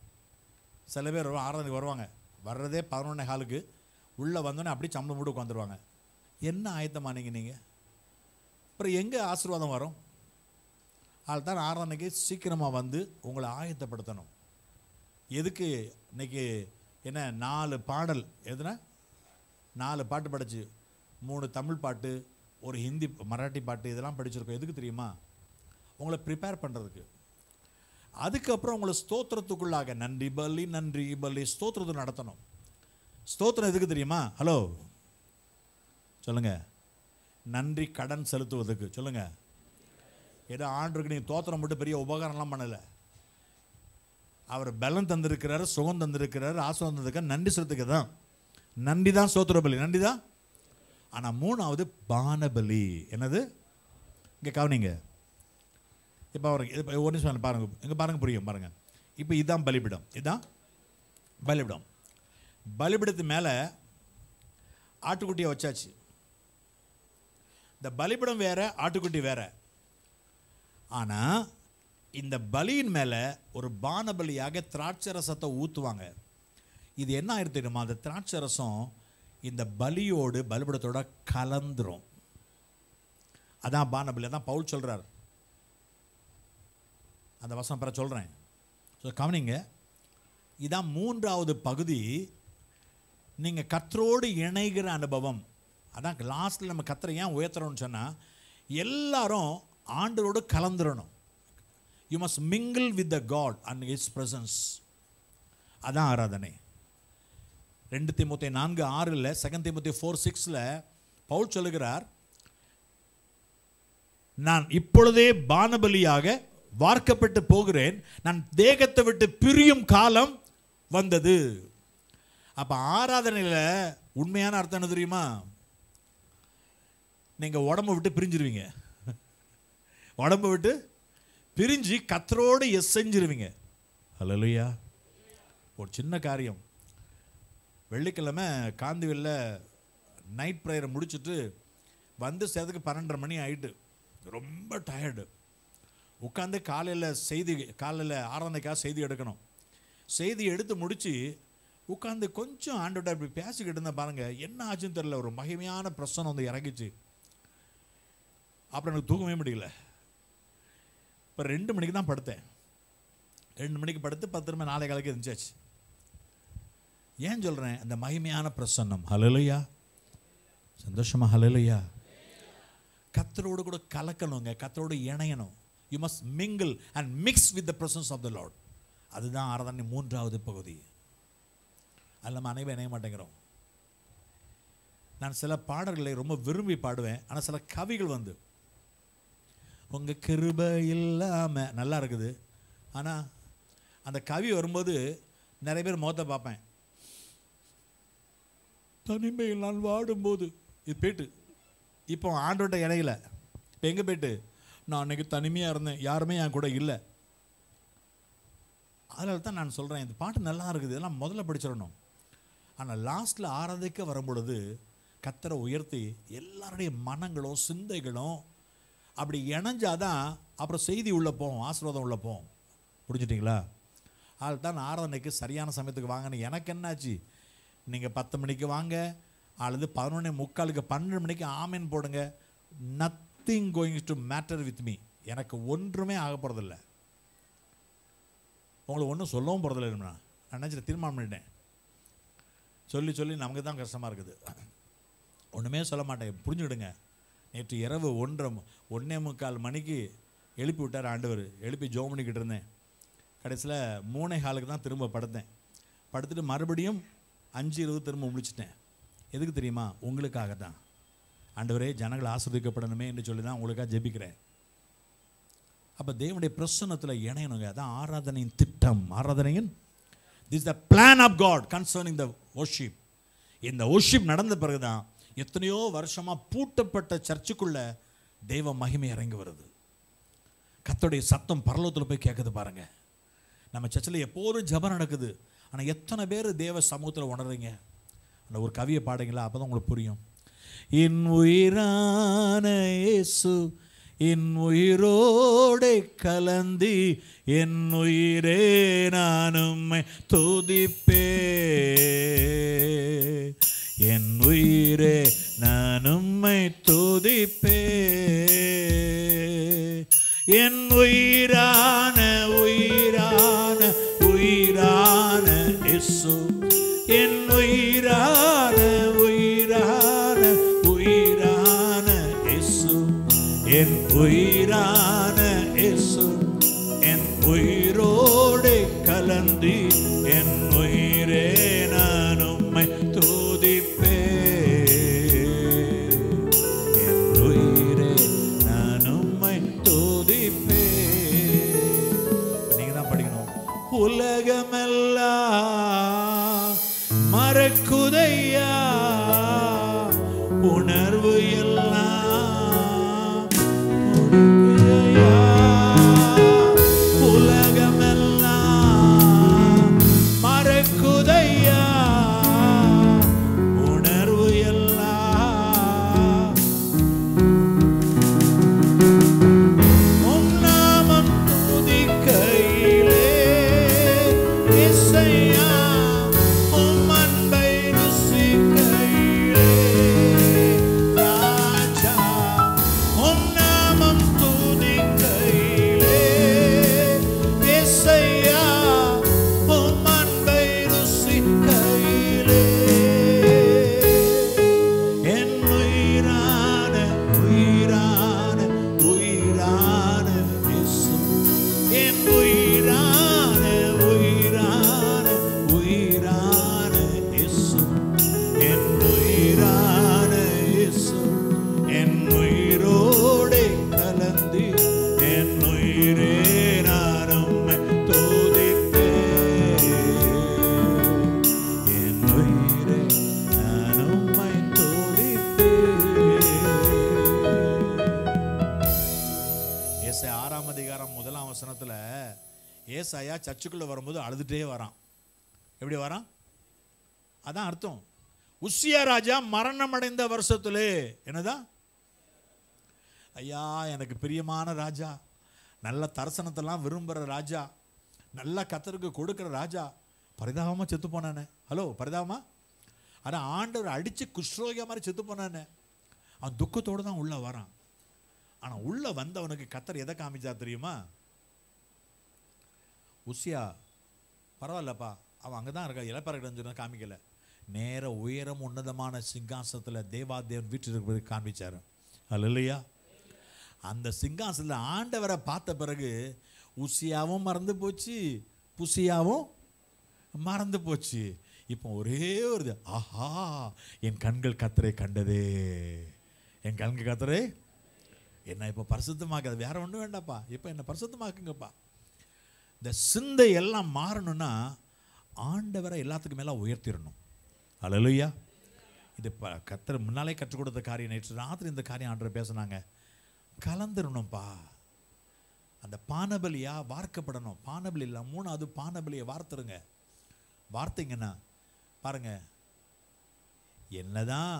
சில பேர் வருவாங்க, ஆறாவதுக்கு வருவாங்க வர்றதே பதினொன்னே காலுக்கு உள்ளே வந்தோடனே அப்படியே சம்பளம் போட்டு உட்காந்துருவாங்க என்ன ஆயத்தமானீங்க நீங்கள் அப்புறம் எங்கே ஆசீர்வாதம் வரும் தான் ஆறான்னைக்கு சீக்கிரமாக வந்து உங்களை ஆயத்தப்படுத்தணும் எதுக்கு இன்னைக்கு என்ன நாலு பாடல் எதுனா நாலு பாட்டு படிச்சு மூணு தமிழ் பாட்டு ஒரு ஹிந்தி மராட்டி பாட்டு இதெல்லாம் படிச்சிருக்கோம் எதுக்கு தெரியுமா உங்களை ப்ரிப்பேர் பண்ணுறதுக்கு அதுக்கப்புறம் உங்களை ஸ்தோத்திரத்துக்குள்ளாக நன்றி பலி நன்றி பலி ஸ்தோத்திரத்தை நடத்தணும் ஸ்தோத்திரம் எதுக்கு தெரியுமா ஹலோ சொல்லுங்க நன்றி கடன் செலுத்துவதுக்கு சொல்லுங்க ஏதோ ஆண்டுக்கு நீங்கள் தோத்திரம் மட்டும் பெரிய உபகாரம்லாம் பண்ணலை அவர் பலம் தந்திருக்கிறாரு சுகம் தந்திருக்கிறாரு ஆசிரம் தந்திருக்காரு நன்றி செலுத்துக்க தான் நன்றி தான் சோத்திர பலி நன்றி தான் ஆனால் மூணாவது பானபலி என்னது இங்கே கவனிங்க இப்போ அவருக்கு இப்போ ஒரு நிமிஷம் பாருங்க இங்கே பாருங்க புரியும் பாருங்க இப்போ இதுதான் பலிபிடம் இதுதான் பலிபிடம் பலிபிடத்து மேலே ஆட்டுக்குட்டியை வச்சாச்சு இந்த பலிபிடம் வேற ஆட்டுக்குட்டி வேற ஆனால் இந்த பலியின் மேலே ஒரு பானபலியாக திராட்சை ரசத்தை ஊற்றுவாங்க இது என்ன ஆயிடுது தெரியுமா அந்த திராட்சை ரசம் இந்த பலியோடு பலிபிடத்தோட கலந்துரும் அதான் பானபலி அதான் பவுல் சொல்றார் அந்த வசனம் பிற சொல்கிறேன் ஸோ கவனிங்க இதான் மூன்றாவது பகுதி நீங்கள் கத்தரோடு இணைகிற அனுபவம் அதான் லாஸ்ட்டில் நம்ம கத்தரை ஏன் உயர்த்துறோம்னு சொன்னால் எல்லாரும் ஆண்டரோடு கலந்துடணும் you must mingle with the God and his presence அதான் ஆராதனை ரெண்டு திமுத்தி நான்கு ஆறில் செகண்ட் திமுத்தி ஃபோர் சிக்ஸில் பவுல் சொல்லுகிறார் நான் இப்பொழுதே பானபலியாக வார்க்கப்பட்டு போகிறேன் நான் தேகத்தை விட்டு பிரியும் காலம் வந்தது அப்ப ஆராதனையில் உண்மையான அர்த்தம் என்ன தெரியுமா நீங்க உடம்ப விட்டு பிரிஞ்சிருவீங்க உடம்ப விட்டு பிரிஞ்சு கத்தரோடு எஸ் செஞ்சிருவீங்க ஹலலுயா ஒரு சின்ன காரியம் வெள்ளிக்கிழமை காந்திவெல்ல நைட் ப்ரேயரை முடிச்சுட்டு வந்து சேர்த்துக்கு பன்னெண்டரை மணி ஆயிட்டு ரொம்ப டயர்டு உட்காந்து காலையில் செய்தி காலையில் ஆறாந்தைக்காக செய்தி எடுக்கணும் செய்தி எடுத்து முடித்து உட்காந்து கொஞ்சம் ஆண்டோட இப்படி பேசிக்கிட்டு இருந்தேன் பாருங்க என்ன ஆச்சுன்னு தெரியல ஒரு மகிமையான பிரச்சனை வந்து இறங்கிச்சு அப்புறம் எனக்கு தூக்கவே முடியல இப்போ ரெண்டு மணிக்கு தான் படுத்தேன் ரெண்டு மணிக்கு படுத்து பத்து மணி நாளை காலைக்கு இருந்துச்சாச்சு ஏன் சொல்கிறேன் அந்த மகிமையான பிரசன்னம் ஹலலுயா சந்தோஷமா ஹலலுயா கத்தரோடு கூட கலக்கணுங்க கத்தரோடு இணையணும் you must mingle and mix with the presence of the Lord அதுதான் ஆராதனை மூன்றாவது பகுதி அதில் நம்ம அனைவரும் இணைய மாட்டேங்கிறோம் நான் சில பாடல்களை ரொம்ப விரும்பி பாடுவேன் ஆனால் சில கவிகள் வந்து உங்க கிருபை இல்லாம நல்லா இருக்குது ஆனால் அந்த கவி வரும்போது நிறைய பேர் முகத்தை பார்ப்பேன் தனிமையில் நான் வாடும்போது இது போயிட்டு இப்போ ஆண்டோட்ட இடையில இப்போ எங்கே போயிட்டு நான் அன்னைக்கு தனிமையாக இருந்தேன் யாருமே என் கூட இல்லை அதனால தான் நான் சொல்கிறேன் இந்த பாட்டு நல்லா இருக்குது இதெல்லாம் முதல்ல படிச்சிடணும் ஆனால் லாஸ்ட்டில் ஆராதிக்க வரும் பொழுது கத்தரை உயர்த்தி எல்லாருடைய மனங்களும் சிந்தைகளும் அப்படி இணைஞ்சாதான் அப்புறம் செய்தி உள்ளே போகும் ஆசீர்வாதம் உள்ளே போகும் புரிஞ்சுட்டிங்களா அதில் தான் ஆராதனைக்கு சரியான சமயத்துக்கு வாங்கன்னு எனக்கு என்னாச்சு நீங்கள் பத்து மணிக்கு வாங்க அல்லது பதினொன்னே முக்காலுக்கு பன்னெண்டு மணிக்கு ஆமேன் போடுங்க nothing going to matter with me எனக்கு ஒன்றுமே ஆக போகிறதில்ல உங்களுக்கு ஒன்றும் சொல்லவும் போகிறதில்ல நான் நினச்சிட்டு தீர்மானம் பண்ணிட்டேன் சொல்லி சொல்லி நமக்கு தான் கஷ்டமாக இருக்குது ஒன்றுமே சொல்ல மாட்டேன் புரிஞ்சுக்கிடுங்க நேற்று இரவு ஒன்றரை மு- ஒண்ணே முக்கால் மணிக்கு எழுப்பி விட்டார் ஆண்டவர் எழுப்பி ஜோம் பண்ணிக்கிட்டு இருந்தேன் கடைசியில் மூணே காலுக்கு தான் திரும்ப படுத்தேன் படுத்துட்டு மறுபடியும் அஞ்சு இருபது திரும்ப முடிச்சிட்டேன் எதுக்கு தெரியுமா உங்களுக்காக தான் ஆண்டவரே ஜனங்கள் ஆஸ்வதிக்கப்படணுமே என்று சொல்லி தான் உங்களுக்காக ஜெபிக்கிறேன் அப்போ தேவனுடைய பிரசன்னத்தில் இணையணுங்க அதான் ஆராதனையின் திட்டம் ஆராதனையின் this the plan of God concerning the worship இந்த worship நடந்த பிறகு தான் எத்தனையோ வருஷமாக பூட்டப்பட்ட சர்ச்சுக்குள்ள தெய்வ மகிமை இறங்கி வருது கர்த்தருடைய சத்தம் பரலோகத்தில் போய் கேட்குது பாருங்க நம்ம சர்ச்சில் எப்போதும் ஜெபம் நடக்குது ஆனால் எத்தனை பேர் தேவ சமூகத்தில் உணர்றீங்க அந்த ஒரு கவியை பாடுங்களா அப்போ தான் உங்களுக்கு புரியும் என் உயிரான இயேசு என் உயிரோடே கலந்தி என் உயிரே நான் உம்மை துதிப்பே என் உயிரே நான் உம்மை துதிப்பே என் உயிரான உயிரான உயிரான இயேசு என் உயிரான உயிரான உயிரான இயேசு என் உயிரான இயேசு என் உயிரோடு கலந்து என் உயிரே நான் உம்மை துதிப்பே என் உயிரே நான் உம்மை துதிப்பே நீங்க தான் படிக்கணும் உலகமெல்லாம் மறக்குதையா உணர்வு எல்லாம் உனக்குதையா. உலகமெல்லாம் மறக்குதையா உணர்வு எல்லாம் உன்னாமம் துதிக்கையிலே இசையா உம் அன்பை ருசிக்கையிலே ராஜா உன்னாமம் துதிக்கையிலே இசையா உம் அன்பை ருசிக்கையிலே என் உயிரான உயிரான உயிரான இயேசு என் உயிரான உயிரான உயிரான இயேசு என் உயிரான இயேசு என் உயிரோடே கலந்து என் உயிரே நான் உம்மை துதிப்பேன் என் உயிரே நான் உம்மை துதிப்பேன் ஏசாயா ஆறாம் அதிகாரம் முதலாம் வசனத்துல ஏசாயா சர்ச்சுக்குள்ள வரும்போது அழுதுட்டே வரான் எப்படி வரான் அதான் அர்த்தம் உசியா ராஜா மரணம் அடைந்த வருஷத்திலே என்னதான் ஐயா எனக்கு பிரியமான ராஜா நல்ல தரிசனத்தெல்லாம் விரும்புகிற ராஜா நல்ல கத்தருக்கு கொடுக்குற ராஜா பரிதாபமாக செத்து போனானே ஹலோ பரிதாபமா ஆனால் ஆண்டவர் அடித்து குஷ்ரோகியா மாதிரி செத்து போனானே அவன் துக்கத்தோடு தான் உள்ளே வரான் ஆனால் உள்ளே வந்தவனுக்கு கத்தர் எதை காமிச்சா தெரியுமா உசியா பரவாயில்லப்பா அவன் அங்கே தான் இருக்கா இலப்பறக்கிட்ட காமிக்கல நேர உயரம் உன்னதமான சிங்காசனத்தில் தேவாதேவன் வீட்டில் இருக்கிறது காண்பிச்சாரு அல்ல இல்லையா அந்த சிங்காசனத்தில் ஆண்டவரை பார்த்த பிறகு உசியாவும் மறந்து போச்சு புசியாவும் மறந்து போச்சு இப்போ ஒரே ஒரு இது, ஆஹா என் கண்கள் கத்தரை கண்டதே என் கண்கள் கத்தரை என்ன இப்போ பரிசுத்தமாக்காது வேற ஒன்றும் வேண்டாப்பா இப்போ என்ன பரிசுத்தமாக்குங்கப்பா இந்த சிந்தை எல்லாம் மாறணும்னா ஆண்டவரை எல்லாத்துக்கும் மேலே உயர்த்திடணும் அல்லலுயா இது இப்போ கத்தர் முன்னாலே கற்றுக் கொடுத்த காரியம் நேற்று ராத்திரி இந்த காரியம் ஆண்டவர் பேசுனாங்க கலந்துடணும்ப்பா அந்த பானபலியா வார்க்கப்படணும் பானபலி இல்லை மூணாவது பானபலியை வார்த்துருங்க வார்த்தைங்கன்னா பாருங்க என்னதான்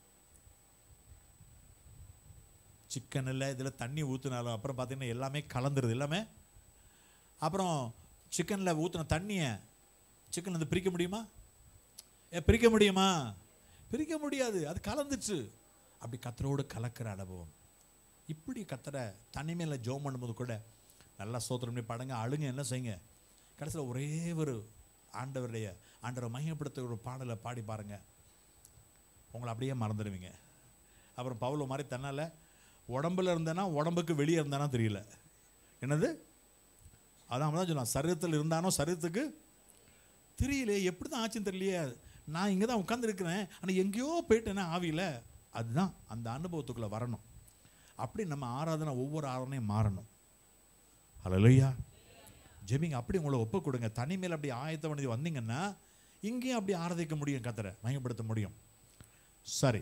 சிக்கன் இல்லை இதில் தண்ணி ஊற்றினாலும் அப்புறம் பார்த்தீங்கன்னா எல்லாமே கலந்துருது எல்லாமே அப்புறம் சிக்கனில் ஊற்றின தண்ணியை சிக்கன் வந்து பிரிக்க முடியுமா ஏ பிரிக்க முடியுமா பிரிக்க முடியாது அது கலந்துச்சு அப்படி கத்தரோடு கலக்கிற அனுபவம் இப்படி கத்தரை தனிமையில் ஜோம் பண்ணும்போது கூட நல்லா சோத்திரம் பண்ணி படங்க அழுங்க என்ன செய்யுங்க கடைசியில் ஒரே ஒரு ஆண்டவருடைய ஆண்டவரை மையப்படுத்த ஒரு பாடலை பாடி பாருங்க உங்களை அப்படியே மறந்துடுவீங்க அப்புறம் பவுல மாதிரி தன்னால் உடம்புல இருந்தேன்னா உடம்புக்கு வெளியே இருந்தானா தெரியல என்னது அதான் அவன் தான் சொன்னான் சரீரத்தில் இருந்தானோ சரீரத்துக்கு தெரியலையே எப்படி தான் ஆச்சுன்னு தெரியலையே நான் இங்கே தான் உட்காந்துருக்கிறேன் ஆனால் எங்கேயோ போயிட்டேனே ஆவியில் அதுதான் அந்த அனுபவத்துக்குள்ளே வரணும் அப்படி நம்ம ஆராதனை ஒவ்வொரு ஆராதனையும் மாறணும் ஹலோயா ஜெபிங்க அப்படி உங்களை ஒப்பு கொடுங்க தனிமையில் அப்படி ஆயத்த பண்ணி வந்தீங்கன்னா இங்கேயும் அப்படி ஆராதிக்க முடியும் கத்தரை மையப்படுத்த முடியும் சரி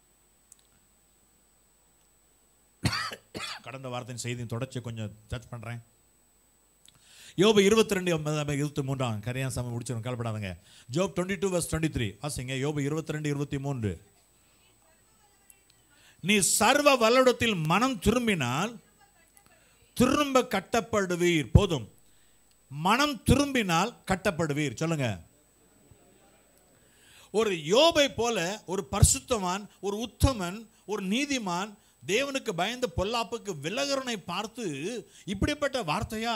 கடந்த வாரத்தின் செய்தியின் தொடர்ச்சி கொஞ்சம் டச் பண்ணுறேன் யோபு இருபத்தி ரெண்டு இருபத்தி மூன்றாம் கரையான் சாமி முடிச்சிடும் கவலைப்படாதுங்க Job twenty two verse twenty three வாசிங்க யோபு இருபத்தி ரெண்டு இருபத்தி மூன்று நீ சர்வ வல்லடத்தில் மனம் திரும்பினால் திரும்ப கட்டப்படுவீர் போதும் மனம் திரும்பினால் கட்டப்படுவீர் சொல்லுங்க ஒரு யோபை போல ஒரு பரிசுத்தவான் ஒரு உத்தமன் ஒரு நீதிமான் தேவனுக்கு பயந்த பொல்லாப்புக்கு விலகரனை பார்த்து இப்படிப்பட்ட வார்த்தையா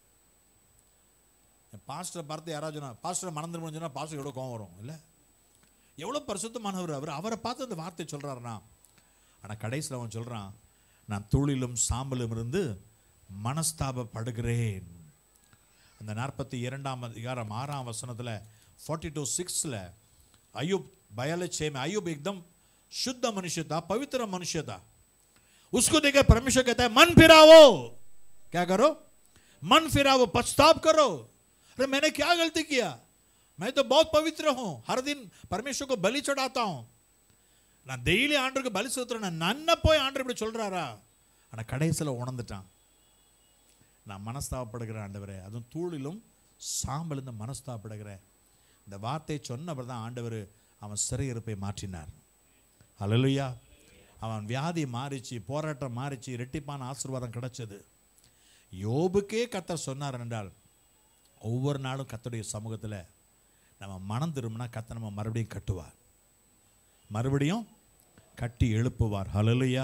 பாஸ்டரை பார்த்து யாராவது சொன்னா பாஸ்டர் மறந்துட சொன்னா பாஸ்டர் எவ்வளோ கோவம் வரும் இல்லை எவ்வளோ பரிசுத்தமானவர் அவர் அவரை பார்த்து அந்த வார்த்தை சொல்கிறாருனா ஆனால் கடைசியில் அவன் சொல்கிறான் நான் தூளிலும் சாம்பலும் இருந்து மனஸ்தாபப்படுகிறேன் அந்த நாற்பத்தி இரண்டாம் அதிகாரம் ஆறாம் வசனத்தில் ஃபார்ட்டி டூ சிக்ஸில் अयुब बयालीस छः में अयुब एकदम शुद्ध मनुष्य था पवित्र मनुष्य था उसको देखकर परमेश्वर कहता है मन फिराओ क्या करो मन फिराओ पछताप करो अरे मैंने क्या गलती किया मैं तो बहुत पवित्र हूं हर दिन परमेश्वर को बलि चढ़ाता हूं நான் டெய்லி ஆண்டருக்கு பலி செலுத்துறேன் நன்ன போய் ஆண்டர் இப்படி சொல்றாரா ஆனால் கடைசியில் உணர்ந்துட்டான் நான் மனஸ்தாபப்படுகிறேன் ஆண்டவரே அதுவும் தூளிலும் சாம்பல் இந்த மனஸ்தாபப்படுகிறேன் இந்த வார்த்தை சொன்னவர் தான் ஆண்டவர் அவன் சிறையிருப்பை மாற்றினார் அல்லலுயா அவன் வியாதி மாறிச்சு போராட்டம் மாறிச்சு இரட்டிப்பான ஆசீர்வாதம் கிடைச்சது யோபுக்கே கத்தர் சொன்னார் என்றால் ஒவ்வொரு நாளும் கத்தருடைய சமூகத்தில் நம்ம மனம் திரும்பினா கத்த நம்ம மறுபடியும் கட்டுவார் மறுபடியும் கட்டி எழுப்புவார் ஹலலுயா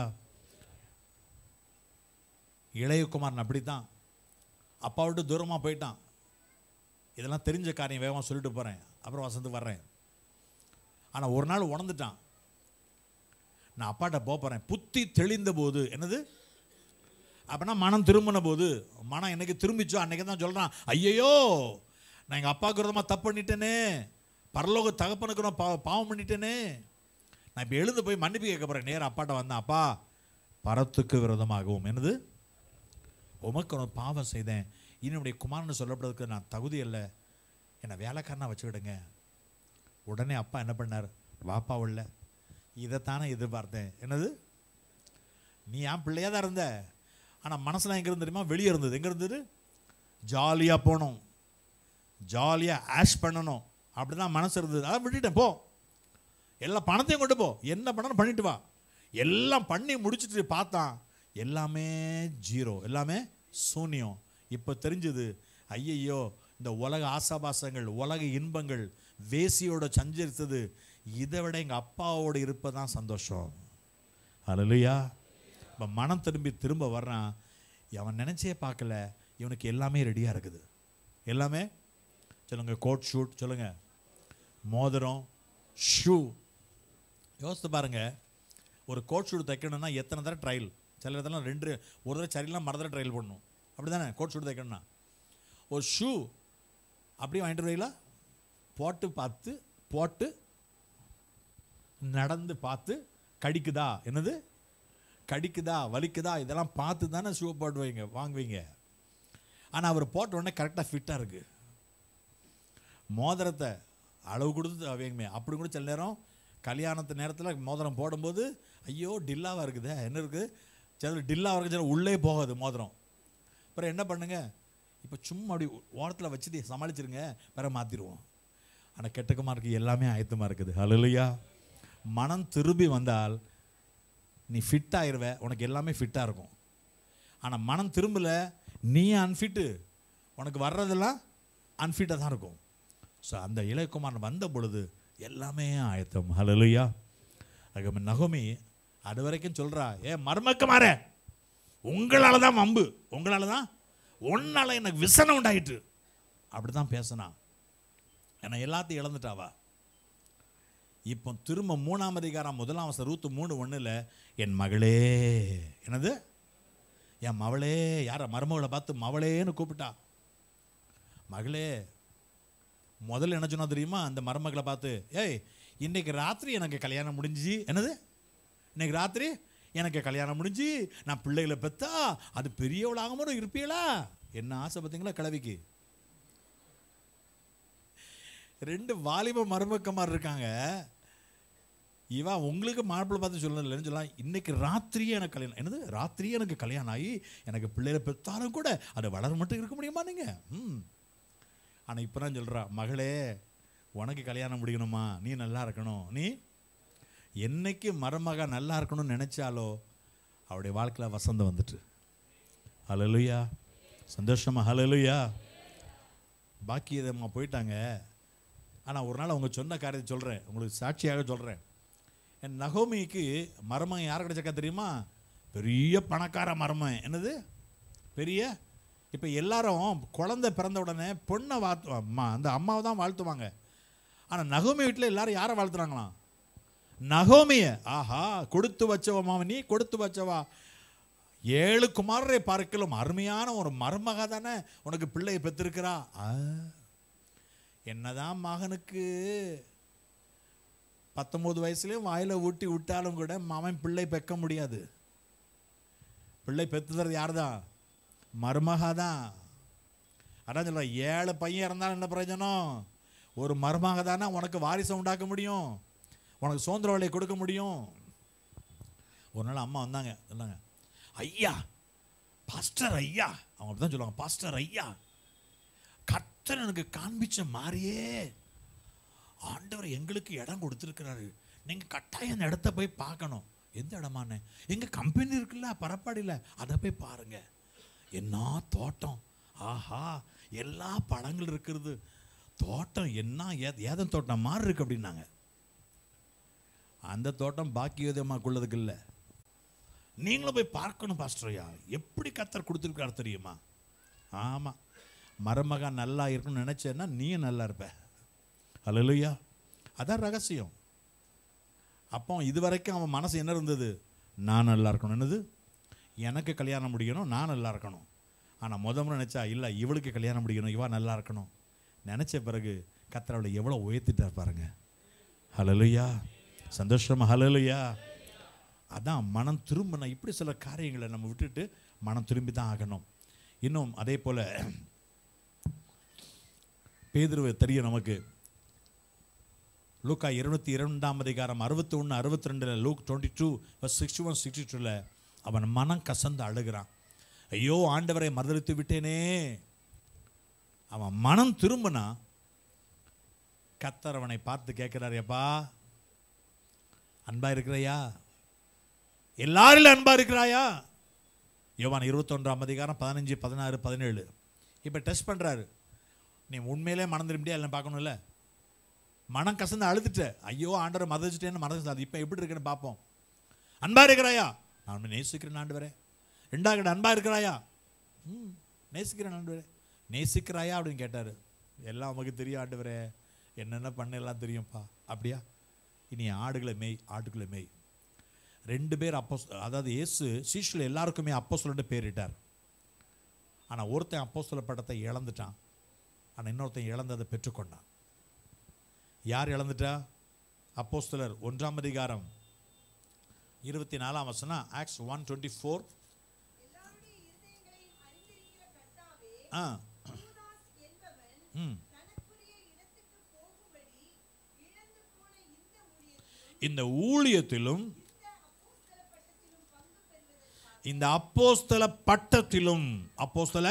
இளையகுமாரன் அப்படி தான் அப்பா விட்டு தூரமாக போயிட்டான் இதெல்லாம் தெரிஞ்ச காரியம் வேகமாக சொல்லிட்டு போகிறேன் அப்புறம் வசந்து வர்றேன் ஆனால் ஒரு நாள் உணர்ந்துட்டான் நான் அப்பாட்ட போக போகிறேன் புத்தி தெளிந்த போது என்னது அப்படின்னா மனம் திரும்பின போது மனம் என்னைக்கு திரும்பிச்சோ அன்னைக்கு தான் சொல்கிறான் ஐயையோ நான் எங்கள் அப்பாவுக்கு விரோதமாக தப்பு பண்ணிட்டேனே பரலோக தகப்பனுக்கு நான் பா பாவம் பண்ணிட்டேனே நான் இப்போ எழுந்து போய் மன்னிப்பு கேட்க போகிறேன் நேரம் அப்பாட்ட வந்தேன் அப்பா பரத்துக்கு விரோதமாகவும் என்னது உமக்கு நான் பாவம் செய்தேன் என்னுடைய குமாரன்னு சொல்லப்படுறதுக்கு நான் தகுதி இல்லை என்னை வேலைக்காரனா வச்சுக்கிடுங்க உடனே அப்பா என்ன பண்ணார் வாப்பா உள்ள இதைத்தானே எதிர்பார்த்தேன் என்னது நீ ஏன் பிள்ளையாக தான் இருந்த ஆனால் மனசில் எங்கே இருந்து தெரியுமா வெளியே இருந்தது எங்கே இருந்தது ஜாலியாக போகணும் ஜாலியாக ஆஷ் பண்ணணும் அப்படி தான் மனசு இருந்தது அதை விட்டுட்டேன் போ எல்லா பணத்தையும் கொண்டு போ என்ன பண்ணணும் பண்ணிட்டு வா எல்லாம் பண்ணி முடிச்சிட்டு பார்த்தான் எல்லாமே ஜீரோ எல்லாமே சூன்யம் இப்போ தெரிஞ்சது ஐயையோ இந்த உலக ஆசாபாசங்கள் உலக இன்பங்கள் வேசியோட சஞ்சரித்தது இதை விட எங்கள் அப்பாவோட இருப்பதான் சந்தோஷம் அல்லையா இப்போ மனம் திரும்பி திரும்ப வர்றான் அவன் நினச்சே பார்க்கல இவனுக்கு எல்லாமே ரெடியாக இருக்குது எல்லாமே சொல்லுங்க கோட் ஷூட் சொல்லுங்க மோதிரம் ஷூ யோசித்து பாருங்க ஒரு கோட் ஷூட் தைக்கணும்னா எத்தனை தடவை ட்ரையல் சில இடத்துல ரெண்டு ஒரு தடவை சரியில்லாம் மறு தடவை ட்ரையல் பண்ணணும் அப்படி தானே கோட் ஷூட் தைக்கணும்னா ஒரு ஷூ அப்படியே வாங்கிட்டு வரீங்களா போட்டு பார்த்து போட்டு நடந்து பார்த்து கடிக்குதா என்னது கடிக்குதா வலிக்குதா இதெல்லாம் பார்த்து தானே ஷூ போடுவீங்க வாங்குவீங்க ஆனால் அவர் போட்ட உடனே கரெக்டாக ஃபிட்டாக இருக்குது மோதிரத்தை அளவு கொடுத்து அவையுமே அப்படி கூட சில நேரம் கல்யாணத்து நேரத்தில் மோதிரம் போடும்போது ஐயோ டில்லாவாக இருக்குதே என்ன இருக்குது சில டில்லாக இருக்குது சில உள்ளே போகாது மோதிரம் அப்புறம் என்ன பண்ணுங்க இப்போ சும்மா அப்படி ஓரத்தில் வச்சுட்டு சமாளிச்சிருங்க வேற மாற்றிடுவோம் ஆனால் கெட்டக்கமாக இருக்குது எல்லாமே ஆயத்தமாக இருக்குது ஹalleluya மனம் திரும்பி வந்தால் நீ ஃபிட் ஆயிருவ உனக்கு எல்லாமே ஃபிட்டாக இருக்கும் ஆனால் மனம் திரும்பல நீ அன்ஃபிட்டு உனக்கு வர்றதெல்லாம் அன்ஃபிட்டாக தான் இருக்கும் ஸோ அந்த இளையகுமாரன் வந்த பொழுது எல்லாமே ஆயத்தம் ஹalleluya அதுக்கு நகோமி அது வரைக்கும் சொல்றா ஏ மர்மக்கமார உங்களால தான் வம்பு உங்களால தான் உன்னால எனக்கு விசனம் உண்டாயிட்டு அப்படி தான் பேசினா ஏன்னா எல்லாத்தையும் இழந்துட்டாவா இப்போ திரும்ப மூணாம் அதிகாரம் முதலாம் வசனம் ரூத்து மூணு ஒண்ணுல என் மகளே என்னது என் மவளே யார மருமகளை பார்த்து மவளேன்னு கூப்பிட்டா மகளே முதல்ல என்ன சொன்னா தெரியுமா அந்த மருமகளை பார்த்து ஏய் இன்னைக்கு ராத்திரி எனக்கு கல்யாணம் முடிஞ்சு என்னது இன்னைக்கு ராத்திரி எனக்கு கல்யாணம் முடிஞ்சு நான் பிள்ளைகளை பெத்தா அது பெரியவளாகவும் இருப்பீங்களா என்ன ஆசை பார்த்தீங்களா கிழவிக்கு ரெண்டு வாலிப மருமக்கமார் இருக்காங்க இவன் உங்களுக்கு மாப்பிள்ளை பார்த்து சொல்லலன்னு சொல்லலாம் இன்னைக்கு ராத்திரியே எனக்கு கல்யாணம் என்னது ராத்திரியே எனக்கு கல்யாணம் ஆகி எனக்கு பிள்ளைகளை பெற்றாலும் கூட அது வளர மட்டும் இருக்க முடியுமா நீங்க ம் ஆனால் இப்போ தான் சொல்கிறா மகளே உனக்கு கல்யாணம் முடிக்கணுமா நீ நல்லா இருக்கணும் நீ என்னைக்கு மருமக நல்லா இருக்கணும்னு நினைச்சாலோ அவருடைய வாழ்க்கையில் வசந்தம் வந்துட்டு ஹலலுயா சந்தோஷமா ஹலலுயா பாக்கி இதம்மா போயிட்டாங்க ஆனால் ஒரு நாள் அவங்க சொன்ன காரியத்தை சொல்கிறேன் உங்களுக்கு சாட்சியாக சொல்கிறேன் என் நகோமிக்கு மருமகன் யார் கிடைச்சக்கா தெரியுமா பெரிய பணக்கார மருமகன் என்னது பெரிய இப்போ எல்லாரும் குழந்தை பிறந்த உடனே பொண்ணை வாழ்த்து அம்மா அந்த அம்மாவை தான் வாழ்த்துவாங்க ஆனால் நகோமி வீட்டில் எல்லாரும் யாரை வாழ்த்துறாங்களாம் நகோமிய ஆஹா கொடுத்து வச்சவ மாமனி கொடுத்து வச்சவா ஏழு குமாரரை பார்க்கலும் அருமையான ஒரு மருமக தானே உனக்கு பிள்ளையை பெற்றிருக்கிறா ஆ, என்னதான் மகனுக்கு பத்தொன்பது வயசுலயும் வாயில ஊட்டி விட்டாலும் கூட மாமன் பிள்ளை பெக்க முடியாது பிள்ளை பெற்றுறது யார் தான் மருமகா தான் அதான் சொல்ற ஏழு பையன் இருந்தாலும் என்ன பிரயோஜனம் ஒரு மருமக தானே உனக்கு வாரிசை உண்டாக்க முடியும் உனக்கு சுதந்திர வேலையை கொடுக்க முடியும் ஒரு நாள் அம்மா வந்தாங்க சொன்னாங்க ஐயா பாஸ்டர் ஐயா அவங்க அப்படி தான் சொல்லுவாங்க பாஸ்டர் ஐயா கர்த்தர் எனக்கு காண்பிச்ச மாதிரியே ஆண்டவர் எங்களுக்கு இடம் கொடுத்துருக்கிறாரு நீங்கள் கட்டாயம் அந்த இடத்த போய் பார்க்கணும் எந்த இடமானே எங்கள் கம்பெனி இருக்குல்ல பரப்பாடியில் அதை போய் பாருங்க என்ன தோட்டம் ஆஹா எல்லா பழங்கள் இருக்கிறது தோட்டம் என்ன ஏ- ஏதன் தோட்டம் மாதிரி இருக்கு அப்படின்னாங்க அந்த தோட்டம் பாக்கியதமாக்குள்ளதுக்கு இல்லை நீங்களும் போய் பார்க்கணும் பாஸ்டரையா எப்படி கத்தர் கொடுத்துருக்காரு தெரியுமா ஆமாம் மருமகன் நல்லா இருக்கணும்னு நினச்சேன்னா நீயும் நல்லா இருப்ப அல்லையா அதான் ரகசியம் அப்போ இது வரைக்கும் அவன் மனசு என்ன இருந்தது நான் நல்லா இருக்கணும் என்னது எனக்கு கல்யாணம் முடிக்கணும் நான் நல்லா இருக்கணும் ஆனால் முத முறை நினச்சா இல்லை இவளுக்கு கல்யாணம் முடிக்கணும் இவா நல்லா இருக்கணும் நினச்ச பிறகு கத்தர் அவளை எவ்வளோ உயர்த்திட்டார் பாருங்க ஹலலுயா சந்தோஷமா ஹலலுயா அதான் மனம் திரும்பின இப்படி சில காரியங்களை நம்ம விட்டுட்டு மனம் திரும்பி தான் ஆகணும் இன்னும் அதே போல் பேதுருவை தெரியும் நமக்கு லூக்கா இருபத்தி இரண்டாம் அதிகாரம் அறுபத்தி ஒன்று அறுபத்தி ரெண்டில் Luke twenty two sixty one sixty டூவில் அவன் மனம் கசந்து அழுகிறான் ஐயோ ஆண்டவரை மறுதளித்து விட்டேனே அவன் மனம் திரும்பினா கத்தர் அவனை பார்த்து கேட்கிறார் எப்பா அன்பா இருக்கிறையா எல்லாரிலும் அன்பா இருக்கிறாயா யோவான் இருபத்தொன்றாம் அதிகாரம் பதினஞ்சு பதினாறு பதினேழு இப்போ டெஸ்ட் பண்ணுறாரு நீ உண்மையிலே மனம் திரும்பியா இல்லை பார்க்கணும்ல மனம் கசந்து அழுதுட்ட ஐயோ ஆண்டவரை மதச்சிட்டேன்னு மனசு அது இப்போ எப்படி இருக்குன்னு பார்ப்போம் அன்பா இருக்கிறாயா நான் உன்னை நேசிக்கிறேன் ஆண்டவரே ரெண்டாவது அன்பா இருக்கிறாயா ம் நேசிக்கிறேன் ஆண்டவரே நேசிக்கிறாயா அப்படின்னு கேட்டார் எல்லாம் நமக்கு தெரியும் ஆண்டவரே என்னென்ன பண்ண எல்லாம் தெரியும்ப்பா அப்படியா இனி ஆடுகளை மேய் ஆட்டுகளை மேய் ரெண்டு பேர் அப்போ அதாவது இயேசு சீஷில் எல்லாருக்குமே அப்போ சொல்லிட்டு பேரிட்டார் ஆனால் ஒருத்தன் அப்போ பட்டத்தை இழந்துட்டான் ஆனால் இன்னொருத்தன் இழந்ததை பெற்றுக்கொண்டான் யார் இழந்துட்டா அப்போஸ்தலர் ஒன்றாம் அதிகாரம் இருபத்தி நாலாம் வசனம் ஆக்ஸ் ஒன் டுவெண்ட்டி ஃபோர் எல்லாருடைய இருதயங்களையும் அறிந்திருக்கிற கர்த்தாவே, ஆ யூதாஸ் என்பவன் ம் தனக்குரிய இடத்துக்கு போகும்படி இழந்து போன இந்த ஊழியத்திலும் இந்த ஊழியத்திலும் இந்த அப்போஸ்தல பட்டத்திலும் பங்கு பெறுவதற்காக இந்த அப்போஸ்தல பட்டத்திலும் அப்போஸ்தல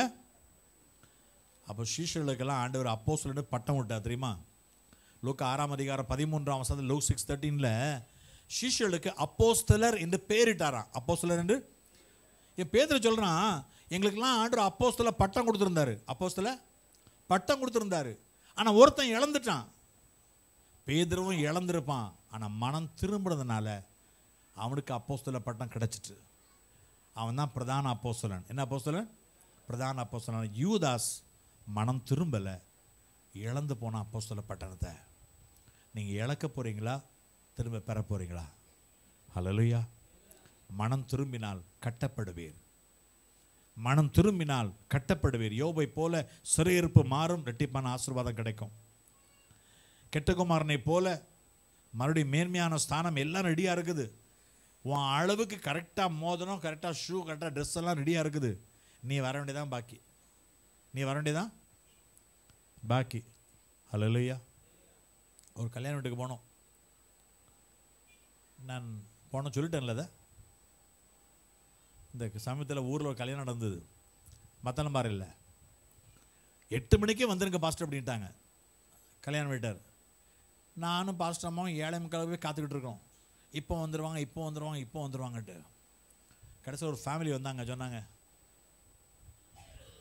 அப்போ சீஷர்களுக்கெல்லாம் ஆண்டவர் அப்போஸ்தலன்னு பட்டம் விட்டார் தெரியுமா லூக்கா ஆறாம் அதிகாரம் பதிமூன்றாம் வசனம் லூக் சிக்ஸ் தேர்ட்டீனில் சீஷர்களுக்கு அப்போஸ்தலர் என்று பேரிட்டாராம் அப்போஸ்தலர் என்று என் பேதர் சொல்கிறான் எங்களுக்கெல்லாம் ஆண்டவர் அப்போஸ்தல பட்டம் கொடுத்துருந்தாரு அப்போஸ்தல பட்டம் கொடுத்துருந்தாரு ஆனால் ஒருத்தன் இழந்துட்டான் பேதரும் இழந்திருப்பான் ஆனால் மனம் திரும்பினதுனால அவனுக்கு அப்போஸ்தல பட்டம் கிடச்சிட்டு அவன் தான் பிரதான அப்போஸ்தலன் என்ன அப்போஸ்தலன் பிரதான அப்போஸ்தலன் யூதாஸ் மனம் திரும்பலை இழந்து போன அப்போஸ்தல பட்டணத்தை நீங்கள் இழக்க போகிறீங்களா திரும்ப பெற போகிறீங்களா ஹalleluya மனம் திரும்பினால் கட்டப்படுவீர் மனம் திரும்பினால் கட்டப்படுவீர் யோபை போல சிறையிருப்பு மாறும் ரெட்டிப்பான ஆசீர்வாதம் கிடைக்கும் கெட்டகுமாரனை போல மறுபடியும் மேன்மையான ஸ்தானம் எல்லாம் ரெடியாக இருக்குது உன் அளவுக்கு கரெக்டாக மோதனம் கரெக்டாக ஷூ கரெக்டாக ட்ரெஸ் எல்லாம் ரெடியாக இருக்குது நீ வர வேண்டியதான் பாக்கி நீ வர வேண்டியதான் பாக்கி ஹalleluya ஒரு கல்யாண வீட்டுக்கு போனோம் நான் போன சொல்லிட்டேன்ல அதை இந்த சமயத்தில் ஊரில் ஒரு கல்யாணம் நடந்தது மத்தளம்பாறை இல்லை எட்டு மணிக்கே வந்துருங்க பாஸ்டர் அப்படின்ட்டாங்க கல்யாணம் வீட்டார் நானும் பாஸ்டர் அம்மாவும் ஏழை முக்கால் போய் காத்துக்கிட்டு இருக்கோம் இப்போ வந்துடுவாங்க இப்போ வந்துடுவாங்க இப்போ வந்துடுவாங்கன்ட்டு கடைசியில் ஒரு ஃபேமிலி வந்தாங்க சொன்னாங்க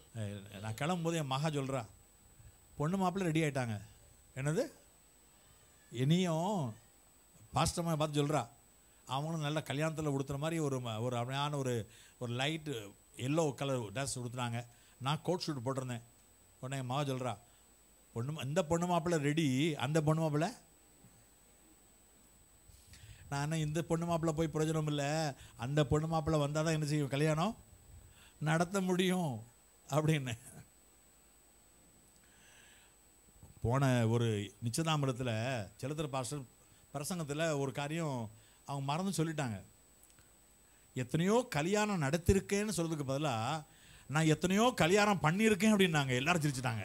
அஹ், நான் கிளம்பும்போது என் மகா சொல்கிறா பொண்ணு மாப்பிள்ளை ரெடி ஆயிட்டாங்க என்னது இனியும் பாஸ்டமாக பார்த்து சொல்கிறா அவங்களும் நல்ல கல்யாணத்தில் உடுத்துற மாதிரி ஒரு ம- ஒரு அருமையான ஒரு ஒரு லைட்டு எல்லோ கலர் ட்ரெஸ் உடுத்துனாங்க நான் கோட் ஷூட் போட்டிருந்தேன் உடனே என் மகா சொல்கிறா பொண்ணு மா- இந்த பொண்ணு மாப்பிள்ளை ரெடி அந்த பொண்ணு மாப்பிள்ளை நான் இந்த பொண்ணு மாப்பிள்ளை போய் பிரயோஜனம் இல்லை அந்த பொண்ணு மாப்பிள்ளை வந்தால் தான் என்ன செய்யும் கல்யாணம் நடத்த முடியும் அப்படின்னு போன ஒரு நிச்சயதாமிரத்தில் செலுத்துற பாஸ்டர் பிரசங்கத்தில் ஒரு காரியம் அவங்க மறந்து சொல்லிட்டாங்க எத்தனையோ கல்யாணம் நடத்திருக்கேன்னு சொல்றதுக்கு பதிலாக நான் எத்தனையோ கல்யாணம் பண்ணியிருக்கேன் அப்படின்னாங்க எல்லாரும் சிரிச்சிட்டாங்க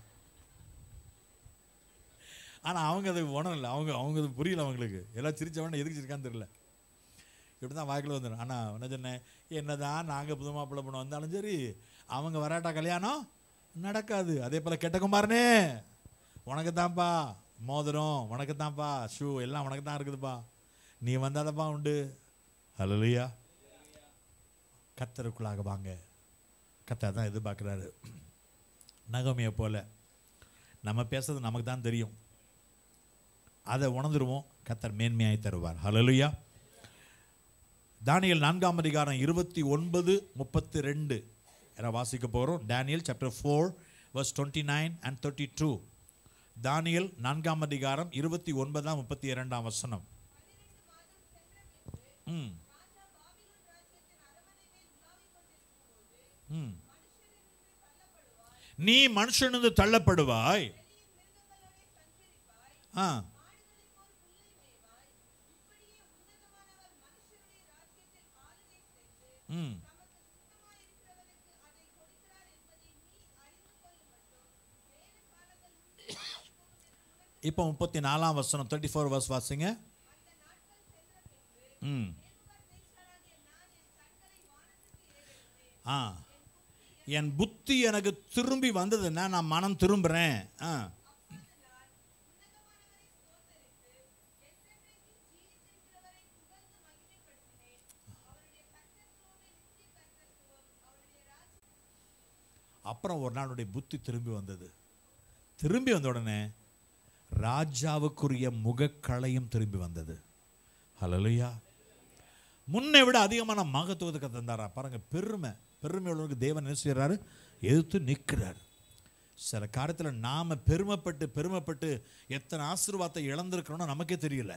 ஆனால் அவங்க அது உணரல அவங்க அவங்க அது புரியல அவங்களுக்கு எல்லாம் சிரிச்சவன எதுக்கு சிரிக்கான்னு தெரியல இப்படி தான் வாய்க்கில் வந்துடும் ஆனால் என்ன சொன்னேன் என்னதான் நாங்கள் புது மாப்பிள்ளை பொண்ணு வந்தாலும் சரி அவங்க வராட்டா கல்யாணம் நடக்காது அதே போல் கெட்ட குமாரனே உனக்கு தான்ப்பா மோதிரம் உனக்கு தான்ப்பா ஷூ எல்லாம் உனக்கு தான் இருக்குதுப்பா நீ வந்தாதப்பா உண்டு ஹalleluya கத்தருக்குள்ளாக வாங்க கத்தர் தான் எதிர்பார்க்குறாரு நகமையை போல நம்ம பேசுறது நமக்கு தான் தெரியும் அதை உணர்ந்துருவோம் கத்தர் மேன்மையாய் தருவார் ஹalleluya தானியல் நான்காம் அதிகாரம் இருபத்தி ஒன்பது முப்பத்தி ரெண்டு என வாசிக்க போகிறோம் Daniel chapter four verse twenty nine and thirty two தானியல் நான்காம் அதிகாரம் இருபத்தி ஒன்பதாம் முப்பத்தி இரண்டாம் வசனம் ம் ம் நீ மனுஷனது தள்ளப்படுவாய் ஆ ம் இப்போ முப்பத்தி நாலாம் வசனம் தேர்ட்டி ஃபோர் வர்ஸ் வாசிங்க ம் ஆ என் புத்தி எனக்கு திரும்பி வந்ததுன்னா நான் மனம் திரும்புகிறேன் ஆ அப்புறம் ஒரு நாளுடைய புத்தி திரும்பி வந்தது திரும்பி வந்த உடனே ராஜாவுக்குரிய முகக்களையும் திரும்பி வந்தது ஹalleluya முன்னை விட அதிகமான மகத்துவத்துக்கு தந்தாரா பாருங்க பெருமை பெருமை உள்ளவருக்கு தேவன் என்ன செய்யறாரு எதிர்த்து நிற்கிறார் சில காரியத்தில் நாம பெருமைப்பட்டு பெருமைப்பட்டு எத்தனை ஆசீர்வாதத்தை இழந்திருக்கிறோம்னு நமக்கே தெரியல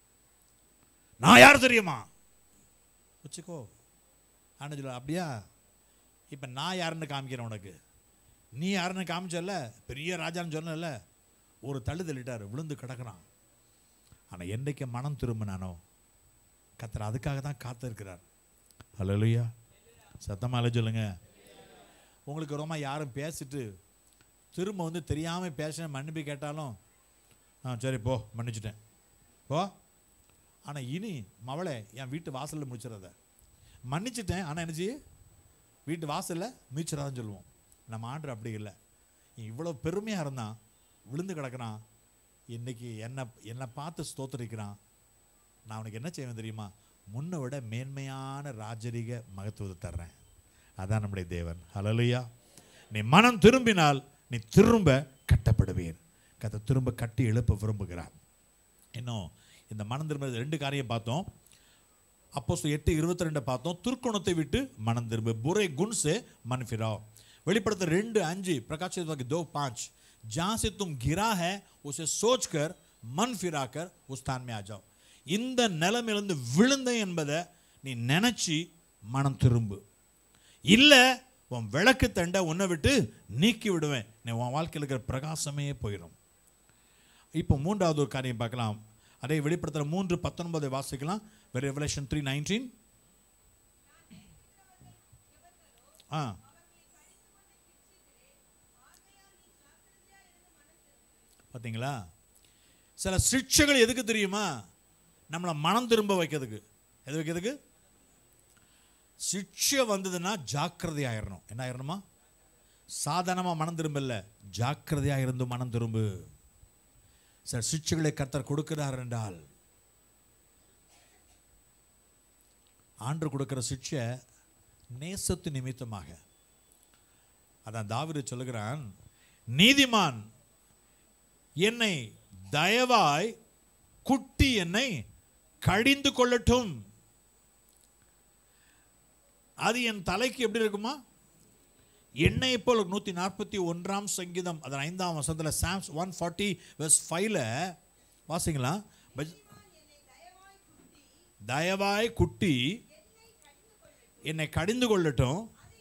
நான் யார் தெரியுமா வச்சுக்கோ ஆனால் சொல்ல அப்படியா இப்போ நான் யாருன்னு காமிக்கிறேன் உனக்கு நீ யாருன்னு காமிச்சல்ல பெரிய ராஜான்னு சொன்னல ஒரு தள்ளு தள்ளிட்டார் விழுந்து கிடக்குறான் ஆனால் என்னைக்கு மனம் திரும்பினானோ கத்தர் அதுக்காக தான் காத்திருக்கிறார் ஹalleluya சத்தமாக அல்ல சொல்லுங்க உங்களுக்கு ரொம்ப யாரும் பேசிட்டு திரும்ப வந்து தெரியாமல் பேசின மன்னிப்பு கேட்டாலும் ஆ சரி போ மன்னிச்சிட்டேன் போ ஆனால் இனி மவளை என் வீட்டு வாசலில் முடிச்சிடாத மன்னிச்சிட்டேன் ஆனால் என்ன செய்ய வீட்டு வாசலில் மீச்சிடாதுன்னு சொல்லுவோம் நம்ம ஆண்டு அப்படி இல்லை இவ்வளோ பெருமையாக இருந்தான் விழுந்து கிடக்குறான் இன்னைக்கு என்னை என்னை பார்த்து ஸ்தோத்தரிக்கிறான் நான் அவனுக்கு என்ன செய்வேன் தெரியுமா முன்னை விட மேன்மையான ராஜரிக மகத்துவத்தை தர்றேன் அதான் நம்முடைய தேவன் ஹalleluya நீ மனம் திரும்பினால் நீ திரும்ப கட்டப்படுவீர் கத்தை திரும்ப கட்டி எழுப்ப விரும்புகிறார் இன்னும் இந்த மனம் திரும்ப ரெண்டு காரியம் பார்த்தோம் அப்போ எட்டு இருபத்தி ரெண்டு பார்த்தோம் துர்க்குணத்தை விட்டு மனம் திரும்ப புரை குண் से मन फिराओ வெளிப்படுத்த ரெண்டு அஞ்சு प्रकाशित वाक्य दो पाँच जहाँ से तुम गिरा है उसे सोच कर मन फिरा कर उस स्थान में आ जाओ இந்த நிலைமையிலிருந்து விழுந்த என்பதை நீ நினைச்சு மனம் திரும்பு இல்லை உன் விளக்கு தண்டை உன்னை விட்டு நீக்கி விடுவேன் நீ உன் வாழ்க்கையில் இருக்கிற பிரகாசமே போயிடும் இப்போ மூன்றாவது ஒரு காரியம் பார்க்கலாம் அதே வெளிப்படுத்துகிற மூன்று பத்தொன்பதை வாசிக்கலாம் ரெவலேஷன் த்ரீ நைன்டீன் ஆ பார்த்தீங்களா சில சிக்ஷைகள் எதுக்கு தெரியுமா நம்மளை மனம் திரும்ப வைக்கிறதுக்கு எது வைக்கிறதுக்கு சிக்ஷை வந்ததுன்னா ஜாக்கிரதை ஆயிடணும் என்ன ஆயிரணுமா சாதாரணமாக மனம் திரும்ப இல்லை ஜாக்கிரதையாக இருந்து மனம் திரும்பு சில சிக்ஷைகளை கர்த்தர் கொடுக்கிறார் என்றால் ஆண்டு கொடுக்கிற சிக்ஷை நேசத்து நிமித்தமாக அதான் தாவீது சொல்லுகிறான் நீதிமான் என்னை தயவாய் குட்டி என்னை கடிந்து கொள்ளட்டும் அது என் தலைக்கு எப்படி இருக்குமா எண்ணெய் போல் நூற்றி நாற்பத்தி ஒன்றாம் சங்கீதம் அதன் ஐந்தாம் வசனத்தில் சாம்ஸ் ஒன் ஃபார்ட்டி வெஸ் ஃபைவ்ல வாசிங்களா பஜ்- தயவாய் குட்டி என்னை கடிந்து கொள்ளட்டும்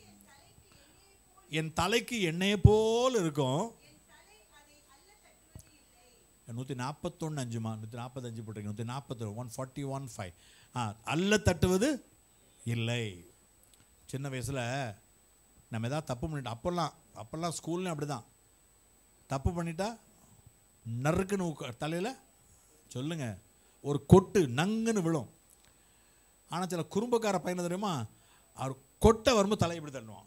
என் தலைக்கு எண்ணெயை போல் இருக்கும் நூற்றி நாற்பத்தொன்று அஞ்சுமா நூற்றி நாற்பத்தஞ்சு போட்டிருக்கேன் நூற்றி நாற்பத்தி ஒன் ஃபார்ட்டி ஒன் ஃபைவ் ஆ அல்ல தட்டுவது இல்லை சின்ன வயசில் நம்ம எதாவது தப்பு பண்ணிட்டோம் அப்போல்லாம் அப்போல்லாம் ஸ்கூல்லையும் அப்படி தான் தப்பு பண்ணிட்டா நறுக்குன்னு தலையில் சொல்லுங்க ஒரு கொட்டு நங்குன்னு விழும் ஆனால் சில குறும்பக்கார பையனை தெரியுமா அவர் கொட்டை வரும்போது தலையை இப்படி தள்ளுவான்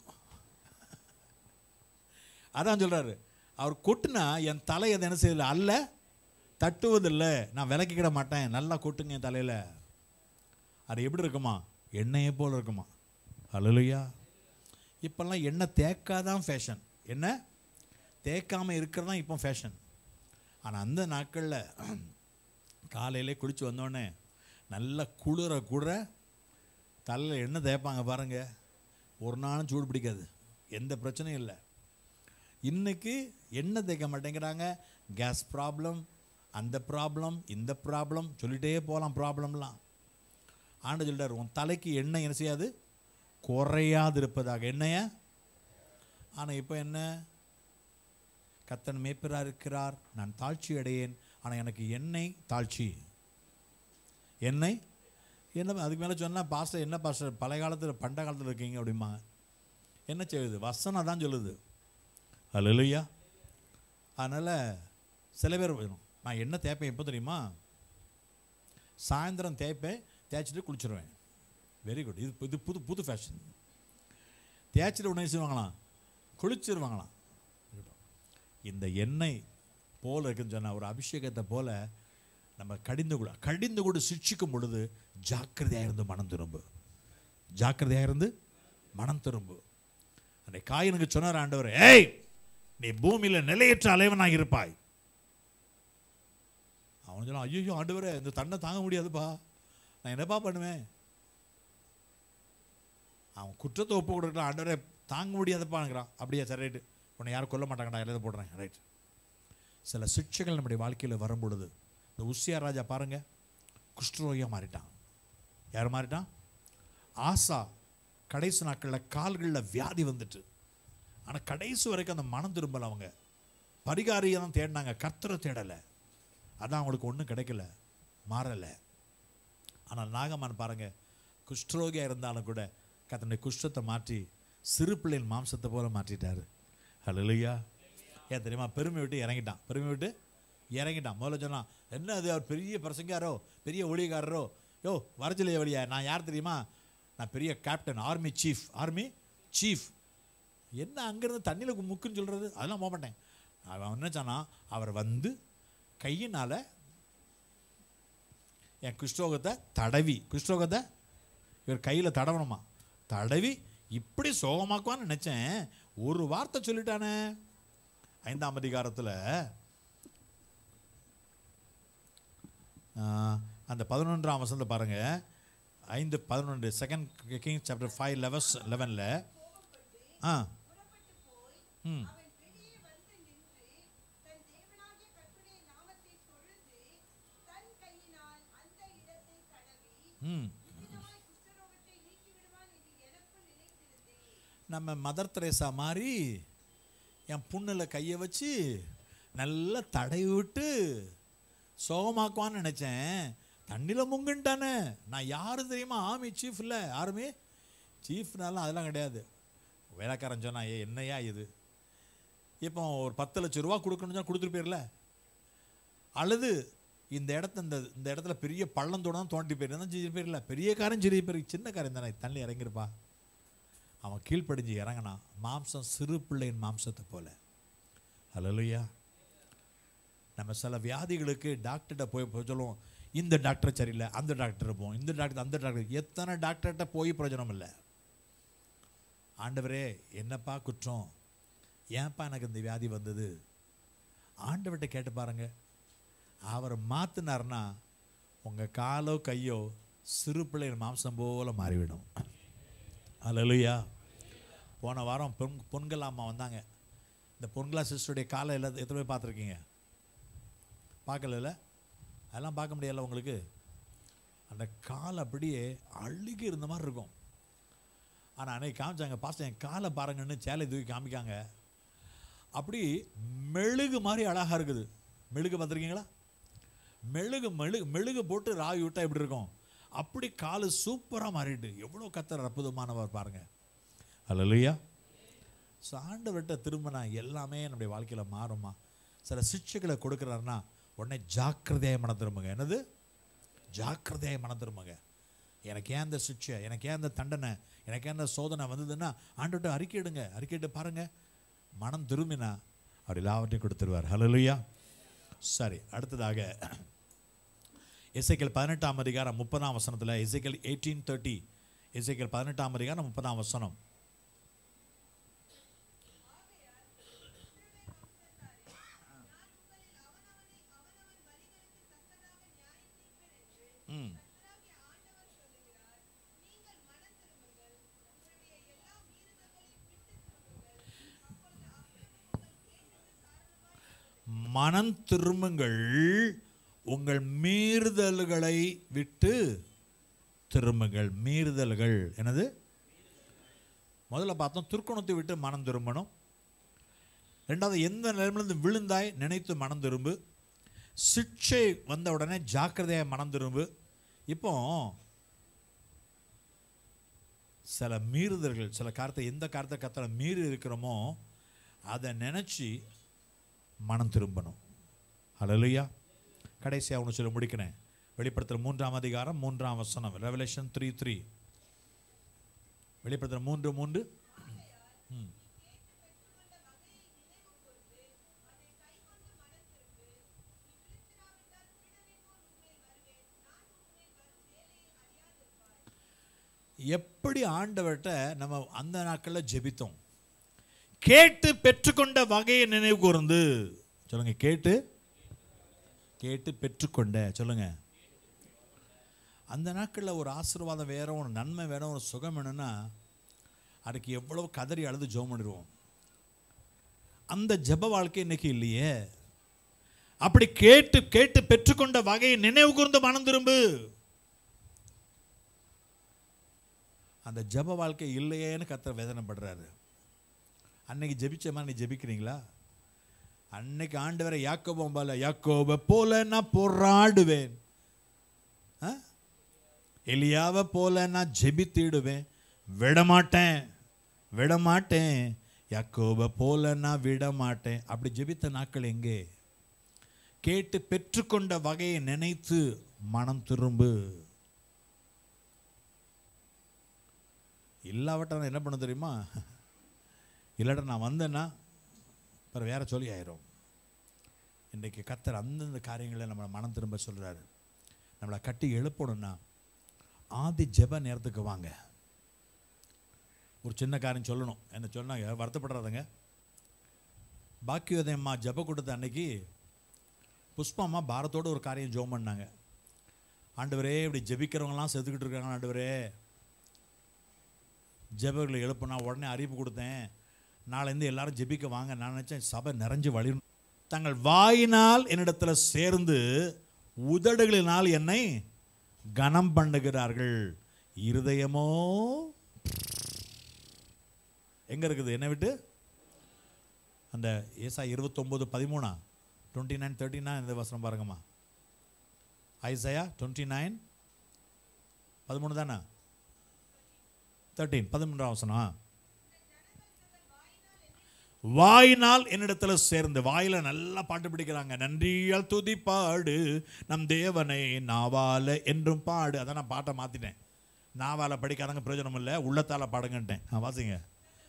அதான் சொல்றாரு அவர் கொட்டுனா என் தலை அதை என்ன செய்யல அல்ல தட்டுவதில்லை நான் விளக்கிக்கிட மாட்டேன் நல்லா கொட்டுங்க என் தலையில் அது எப்படி இருக்குமா எண்ணெயை போல் இருக்குமா அழலுயா இப்போல்லாம் எண்ணெய் தேக்காதான் ஃபேஷன் என்ன தேக்காம இருக்கிறது தான் இப்போ ஃபேஷன் ஆனால் அந்த நாட்களில் காலையிலே குளிச்சு வந்தோடனே நல்லா குளிர குளிர தலையில் எண்ணெய் தேய்ப்பாங்க பாருங்க ஒரு நாளும் சூடு பிடிக்காது எந்த பிரச்சனையும் இல்லை இன்னைக்கு எண்ணெய் தேய்க்க மாட்டேங்கிறாங்க கேஸ் ப்ராப்ளம் அந்த ப்ராப்ளம் இந்த ப்ராப்ளம் சொல்லிட்டே போகலாம் ப்ராப்ளம்லாம் ஆண்டு சொல்லிட்டார் உன் தலைக்கு எண்ணெய் என்ன செய்யாது குறையாது இருப்பதாக எண்ணெய ஆனால் இப்போ என்ன கத்தன் மேய்ப்பராக இருக்கிறார் நான் தாழ்ச்சி அடையேன் ஆனால் எனக்கு எண்ணெய் தாழ்ச்சி எண்ணெய் என்ன அதுக்கு மேலே சொன்னால் பாஸ்டர் என்ன பாஸ்டர் பழைய காலத்தில் பண்ட காலத்தில் இருக்கீங்க அப்படிம்பாங்க என்ன செய்யுது வசனம் தான் சொல்லுது அல்லையா அதனால் சில பேர் வேணும் நான் என்ன தேய்ப்பேன் எப்போ தெரியுமா சாயந்தரம் தேய்ப்பேன் தேய்ச்சிட்டு குளிச்சிருவேன் வெரி குட் இது இது புது புது ஃபேஷன் தேய்ச்சிட்டு உடனே செய்வாங்களாம் குளிச்சிருவாங்களாம் இந்த எண்ணெய் போல இருக்குன்னு சொன்ன ஒரு அபிஷேகத்தை போல நம்ம கடிந்து கூட கடிந்து கூட சிக்ஷிக்கும் பொழுது ஜாக்கிரதையாக இருந்து மனம் திரும்பு ஜாக்கிரதையாக இருந்து மனம் திரும்பு அந்த காயனுக்கு சொன்னார் ஆண்டவர் ஏய் நீ பூமியில் நிலையற்ற அலைவனாக இருப்பாய் அவன் சொன்னான் ஐயோ ஆண்டவரே இந்த தண்டை தாங்க முடியாதுப்பா நான் என்னப்பா பண்ணுவேன் அவன் குற்றத்தை ஒப்பு கொடுக்கலாம் ஆண்டவரே தாங்க முடியாதப்பாங்கிறான் அப்படியா சரி ரைட்டு உன்னை யாரும் கொல்ல மாட்டாங்கடா எழுத போடுறேன் ரைட் சில சிக்ஷைகள் நம்முடைய வாழ்க்கையில் வரும் பொழுது இந்த உசியா ராஜா பாருங்க குஷ்டரோகியாக மாறிட்டான் யார் மாறிட்டான் ஆசா கடைசி நாட்களில் கால்களில் வியாதி வந்துட்டு ஆனால் கடைசி வரைக்கும் அந்த மனம் திரும்பல அவங்க பரிகாரியை தான் தேடினாங்க கர்த்தரை தேடலை அதான் அவங்களுக்கு ஒன்றும் கிடைக்கல மாறலை ஆனால் நாகமான் பாருங்க குஷ்டரோகியாக இருந்தாலும் கூட கத்தனுடைய குஷ்டத்தை மாற்றி சிறு பிள்ளையின் மாம்சத்தை போல மாற்றிட்டாரு ஹalleluya ஏன் தெரியுமா பெருமை விட்டு இறங்கிட்டான் பெருமை விட்டு இறங்கிட்டான் முதல்ல சொன்னான் என்ன அது அவர் பெரிய பிரசங்காரோ பெரிய ஒளிகாரரோ யோ வரஜலைய வழியா நான் யார் தெரியுமா நான் பெரிய captain army chief army chief என்ன அங்கேருந்து தண்ணியில் முக்குன்னு சொல்கிறது அதெல்லாம் போக மாட்டேன் அவன் என்ன சொன்னான் அவர் வந்து கையினால் என் குஷ்டோகத்தை தடவி குஷ்டோகத்தை இவர் கையில் தடவணுமா தடவி இப்படி சோகமாக்குவான்னு நினச்சேன் ஒரு வார்த்தை சொல்லிட்டானே ஐந்தாம் அதிகாரத்தில் அந்த பதினொன்றாம் வசனத்தை பாருங்க ஐந்து பதினொன்று செகண்ட் கிங் சாப்டர் ஃபைவ் லெவஸ் லெவனில் ஆ ம் அவன் வெளியே வந்து நின்று தன் தேவனாகிய கர்த்தருடைய நாமத்தை தொழுது தன் கையினால் அந்த இடத்தை தடவி ம் இவ்விதமாய் குஷ்டரோகத்தை நீக்கி விடுவான் என்று எனக்குள் நினைத்திருந்தேன் நம்ம மதர் தெரேசா மாதிரி என் புண்ணில் கையை வச்சு நல்லா தடவி விட்டு சோகமாக்குவான்னு நினச்சேன் தண்ணியில் முங்குன்ட்டானே நான் யாரு தெரியுமா ஆர்மி சீஃப் இல்லை ஆர்மி சீஃப்னாலும் அதெல்லாம் கிடையாது வேலைக்காரன் சொன்னா ஏ என்னையா இது இப்போ ஒரு பத்து லட்ச ரூபா கொடுக்கணும்னு சொன்னா கொடுத்துட்டு போயிடல அல்லது இந்த இடத்த இந்த இந்த இடத்துல பெரிய பள்ளம் தோணும் தோண்டி போயிருந்தா செஞ்சு போயிடல பெரிய காரம் சிறிய பேர் சின்ன காரம் தானே தண்ணி இறங்கிருப்பா அவன் கீழ்ப்படிஞ்சு இறங்கினான் மாம்சம் சிறு பிள்ளையின் மாம்சத்தை போல ஹalleluya நம்ம சில வியாதிகளுக்கு டாக்டர்கிட்ட போய் போய் சொல்லுவோம் இந்த டாக்டர் சரியில்லை அந்த டாக்டர் போவோம் இந்த டாக்டர் அந்த டாக்டர் எத்தனை டாக்டர்கிட்ட போய் பிரயோஜனம் இல்லை ஆண்டவரே என்னப்பா குற்றம் ஏன்ப்பா எனக்கு இந்த வியாதி வந்தது ஆண்டவர்கிட்ட கேட்டு பாருங்க அவர் மாற்றினார்னா உங்கள் காலோ கையோ சிறு பிள்ளைகள் மாம்சம் போல மாறிவிடும் அல்லலுயா போன வாரம் பொன் பொன்கல் அம்மா வந்தாங்க இந்த பொன்கலா சிஸ்டருடைய காலை எல்லாம் எத்தனை பேர் பார்த்துருக்கீங்க பார்க்கல அதெல்லாம் பார்க்க முடியல உங்களுக்கு அந்த கால் அப்படியே அழுகி இருந்த மாதிரி இருக்கும் ஆனால் அன்னைக்கு காமிச்சாங்க பாஸ்டர் என் காலை பாருங்கன்னு சேலை தூக்கி காமிக்காங்க அப்படி மெழுகு மாதிரி அழகாக இருக்குது மெழுகு பார்த்துருக்கீங்களா மெழுகு மெழுகு மெழுகு போட்டு ராவி விட்டா எப்படி இருக்கும் அப்படி காலு சூப்பராக மாறிட்டு எவ்வளோ கத்தர் அற்புதமானவர் பாருங்க அல்லையா ஸோ ஆண்டவர்கிட்ட திரும்பினா எல்லாமே நம்முடைய வாழ்க்கையில் மாறுமா சில சிக்ஷைகளை கொடுக்குறாருன்னா உடனே ஜாக்கிரதையாக மனம் திரும்புங்க என்னது ஜாக்கிரதையாக மனம் திரும்புங்க எனக்கு ஏன் இந்த சிக்ஷை எனக்கு ஏன் இந்த தண்டனை எனக்கு ஏன் இந்த சோதனை வந்ததுன்னா ஆண்டுகிட்ட அறிக்கையிடுங்க அறிக்கையிட்டு பாருங்க மனம் திரும்பினா அவர் எல்லாவற்றையும் கொடுத்துருவார் ஹலலுயா சரி அடுத்ததாக எசைக்கல் பதினெட்டாம் அதிகாரம் முப்பதாம் வசனத்தில் எசைக்கல் எயிட்டீன் தேர்ட்டி எசைக்கல் பதினெட்டாம் அதிகாரம் முப்பதாம் வசனம் ம் மனம் திரும்புங்கள் உங்கள் மீறுதல்களை விட்டு திரும்புங்கள் மீறுதல்கள் என்னது முதல்ல பார்த்தோம் துர்க்குணத்தை விட்டு மனம் திரும்பணும் ரெண்டாவது எந்த நிலைமையிலிருந்து விழுந்தாய் நினைத்து மனம் திரும்பு சிக்ஷை வந்த உடனே ஜாக்கிரதையாக மனம் திரும்பு இப்போ சில மீறுதல்கள் சில காரத்தை எந்த காரத்தை கத்தனை மீறி இருக்கிறோமோ அதை நினச்சி மனம் திரும்பணும் ஹalleluya கடைசியாக ஒன்று சொல்ல முடிக்கிறேன் வெளிப்படுத்துகிற மூன்றாம் அதிகாரம் மூன்றாம் வசனம் ரெவலேஷன் த்ரீ த்ரீ வெளிப்படுத்துகிற மூன்று மூன்று ம் எப்படி ஆண்டவர்கிட்ட நம்ம அந்த நாட்களில் ஜெபித்தோம் கேட்டு பெற்றுக்கொண்ட வகையை நினைவு கூர்ந்து சொல்லுங்க கேட்டு கேட்டு பெற்றுக்கொண்ட சொல்லுங்க அந்த நாட்களில் ஒரு ஆசீர்வாதம் வேற ஒரு நன்மை வேற ஒரு சுகம் வேணும்னா அதுக்கு எவ்வளவு கதறி அழுது ஜெபம் பண்ணிடுவோம் அந்த ஜெப வாழ்க்கை இன்னைக்கு இல்லையே அப்படி கேட்டு கேட்டு பெற்றுக்கொண்ட வகையை நினைவு கூர்ந்து மனம் திரும்பு அந்த ஜெப வாழ்க்கை இல்லையேன்னு கத்தர் வேதனைப்படுறாரு அன்னைக்கு ஜெபிச்ச மாதிரி நீ ஜெபிக்கிறீங்களா அன்னைக்கு ஆண்டவரை யாக்கோபம் போல யாக்கோப போல நான் போராடுவேன் ஆ? எலியாவை போல நான் ஜெபித்திடுவேன் விடமாட்டேன் விடமாட்டேன் யாக்கோப போல நான் விடமாட்டேன் அப்படி ஜெபித்த நாட்கள் எங்கே கேட்டு பெற்றுக்கொண்ட வகையை நினைத்து மனம் திரும்பு இல்லாவட்ட நான் என்ன பண்ண தெரியுமா இல்லாட்ட நான் வந்தேன்னா அப்புறம் வேற சொல்லி ஆயிரும் இன்றைக்கு கத்தர் அந்தந்த காரியங்களை நம்மளை மனம் திரும்ப சொல்கிறாரு நம்மளை கட்டி எழுப்பணும்னா ஆதி ஜெப நேரத்துக்கு வாங்க ஒரு சின்ன காரியம் சொல்லணும் என்ன சொன்னாங்க வருத்தப்படுறாதுங்க பாக்கியோதயம்மா ஜெப கொடுத்த அன்னைக்கு புஷ்பம்மா பாரத்தோடு ஒரு காரியம் ஜோம் பண்ணாங்க ஆண்டவரே இப்படி ஜெபிக்கிறவங்களாம் செத்துக்கிட்டு இருக்காங்க ஆண்டவரே ஜெபர்களை எழுப்புனா உடனே அறிவிப்பு கொடுத்தேன் நாளைந்து எல்லாரும் ஜெபிக்க வாங்க நான் நினச்சேன் சபை நிறைஞ்சு வழி தங்கள் வாயினால் என்னிடத்தில் சேர்ந்து உதடுகளினால் என்னை கனம் பண்ணுகிறார்கள் இருதயமோ எங்க இருக்குது என்ன விட்டு அந்த ஏசா இருபத்தொம்போது பதிமூணா டுவெண்ட்டி நைன் தேர்ட்டி நைன் இந்த வசனம் பாருங்கம்மா ஐசையா டுவெண்ட்டி நைன் பதிமூணு தானே தேர்ட்டீன் பதிமூன்றாம் வசனம் வாயினால் என்னிடத்துல சேர்ந்து வாயில நல்லா பாட்டு பிடிக்கிறாங்க நன்றியால் துதி பாடு நம் தேவனை நாவால என்றும் பாடு அதான் நான் பாட்டை மாத்திட்டேன் நாவால படிக்காதங்க பிரயோஜனம் இல்லை உள்ளத்தால பாடுங்கன்ட்டேன் ஆ, வாசிங்க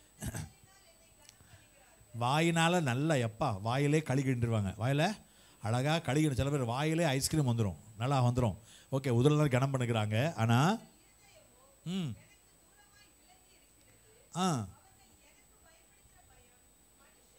வாயினால நல்லா எப்பா வாயிலே கழுகிட்டுருவாங்க வாயில அழகா கழுகிட்டு சில பேர் வாயிலே ஐஸ்கிரீம் வந்துடும் நல்லா வந்துடும் ஓகே உதலாம் கனம் பண்ணுகிறாங்க ஆனா ம் ஆ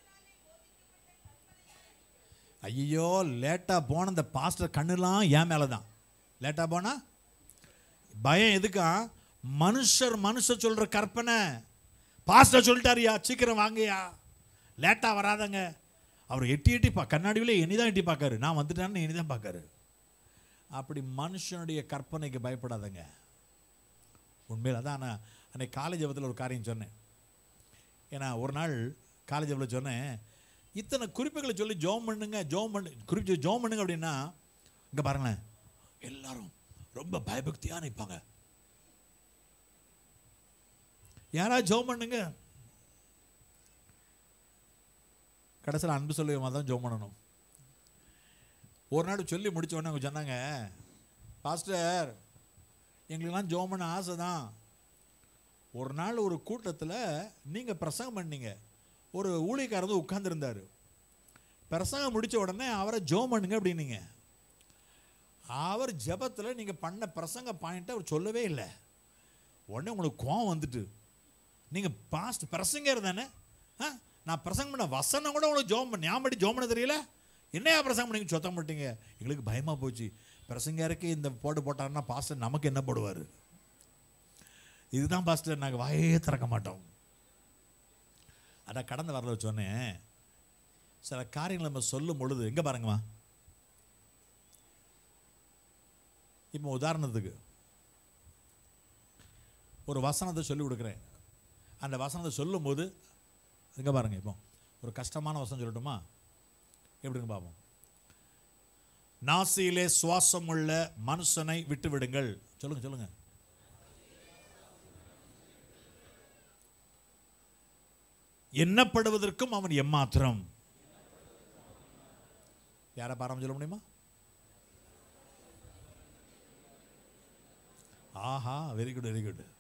ஐயோ லேட்டாக போன இந்த பாஸ்டர் கண்ணுலாம் என் மேலே தான் லேட்டாக போனா பயம் எதுக்கா மனுஷர் மனுஷர் சொல்கிற கற்பனை பாஸ்டர் சொல்லிட்டாருயா சீக்கிரம் வாங்கயா லேட்டாக வராதங்க அவர் எட்டி எட்டி பா கண்ணாடியிலே என்னை தான் எட்டி பார்க்காரு நான் வந்துட்டேன்னு என்னை தான் பார்க்காரு அப்படி மனுஷனுடைய கற்பனைக்கு பயப்படாதங்க உண்மையில் அதான் நான் அன்னைக்கு காலேஜ் ஜபத்தில் ஒரு காரியம் சொன்னேன் ஏன்னா ஒரு நாள் காலேஜ் ஜபத்தில் சொன்னேன் இத்தனை குறிப்புகளை சொல்லி ஜோம் பண்ணுங்க ஜோம் பண்ணு குறிப்பு ஜோம் பண்ணுங்க அப்படின்னா இங்கே பாருங்களேன் எல்லாரும் ரொம்ப பயபக்தியாக நிற்பாங்க யாராவது ஜோம் பண்ணுங்க கடைசியில் அன்பு சொல்லுவமா தான் ஜோம் பண்ணணும் ஒரு நாள் சொல்லி முடிச்ச உடனே அவங்க சொன்னாங்க பாஸ்டர் எங்களுக்கெல்லாம் ஜோம் பண்ண ஆசை தான் ஒரு நாள் ஒரு கூட்டத்தில் நீங்கள் பிரசங்கம் பண்ணீங்க ஒரு ஊழியக்காரர் வந்து உட்கார்ந்திருந்தாரு பிரசங்கம் முடிச்ச உடனே அவரை ஜோம் பண்ணுங்க அப்படின்னீங்க அவர் ஜெபத்தில் நீங்கள் பண்ண பிரசங்க பாயிண்ட்டை அவர் சொல்லவே இல்லை உடனே உங்களுக்கு கோவம் வந்துட்டு நீங்கள் பாஸ்ட் பிரசங்கர் தானே ஆ நான் பிரசங்கம் பண்ண வசனம் கூட உங்களுக்கு ஜோம் பண்ண ஞாபகம் பண்ணி ஜோம் பண்ண தெரியல என்னையா பிரசங்கம் பண்ணீங்க சொத்த மாட்டீங்க எங்களுக்கு பயமாக போச்சு பிரசங்கருக்கு இந்த போட்டு போட்டாருன்னா பாஸ்டர் நமக்கு என்ன போடுவார் இதுதான் பாஸ்டர் நாங்கள் வாயே திறக்க மாட்டோம் அதான் கடந்த வரல சொன்னேன் சில காரியங்களை நம்ம சொல்லும் பொழுது எங்கே பாருங்கம்மா இப்போ உதாரணத்துக்கு ஒரு வசனத்தை சொல்லி கொடுக்குறேன் அந்த வசனத்தை சொல்லும்போது எங்கே பாருங்க இப்போ ஒரு கஷ்டமான வசனம் சொல்லட்டுமா எப்படிங்க பார்ப்போம் நாசியிலே சுவாசம் உள்ள மனுஷனை விட்டு விடுங்கள் சொல்லுங்க சொல்லுங்க எண்ணப்படுவதற்கும் அவன் எம்மாத்திரம் யாரை பாராம சொல்ல முடியுமா ஆஹா வெரி குட் வெரி குட்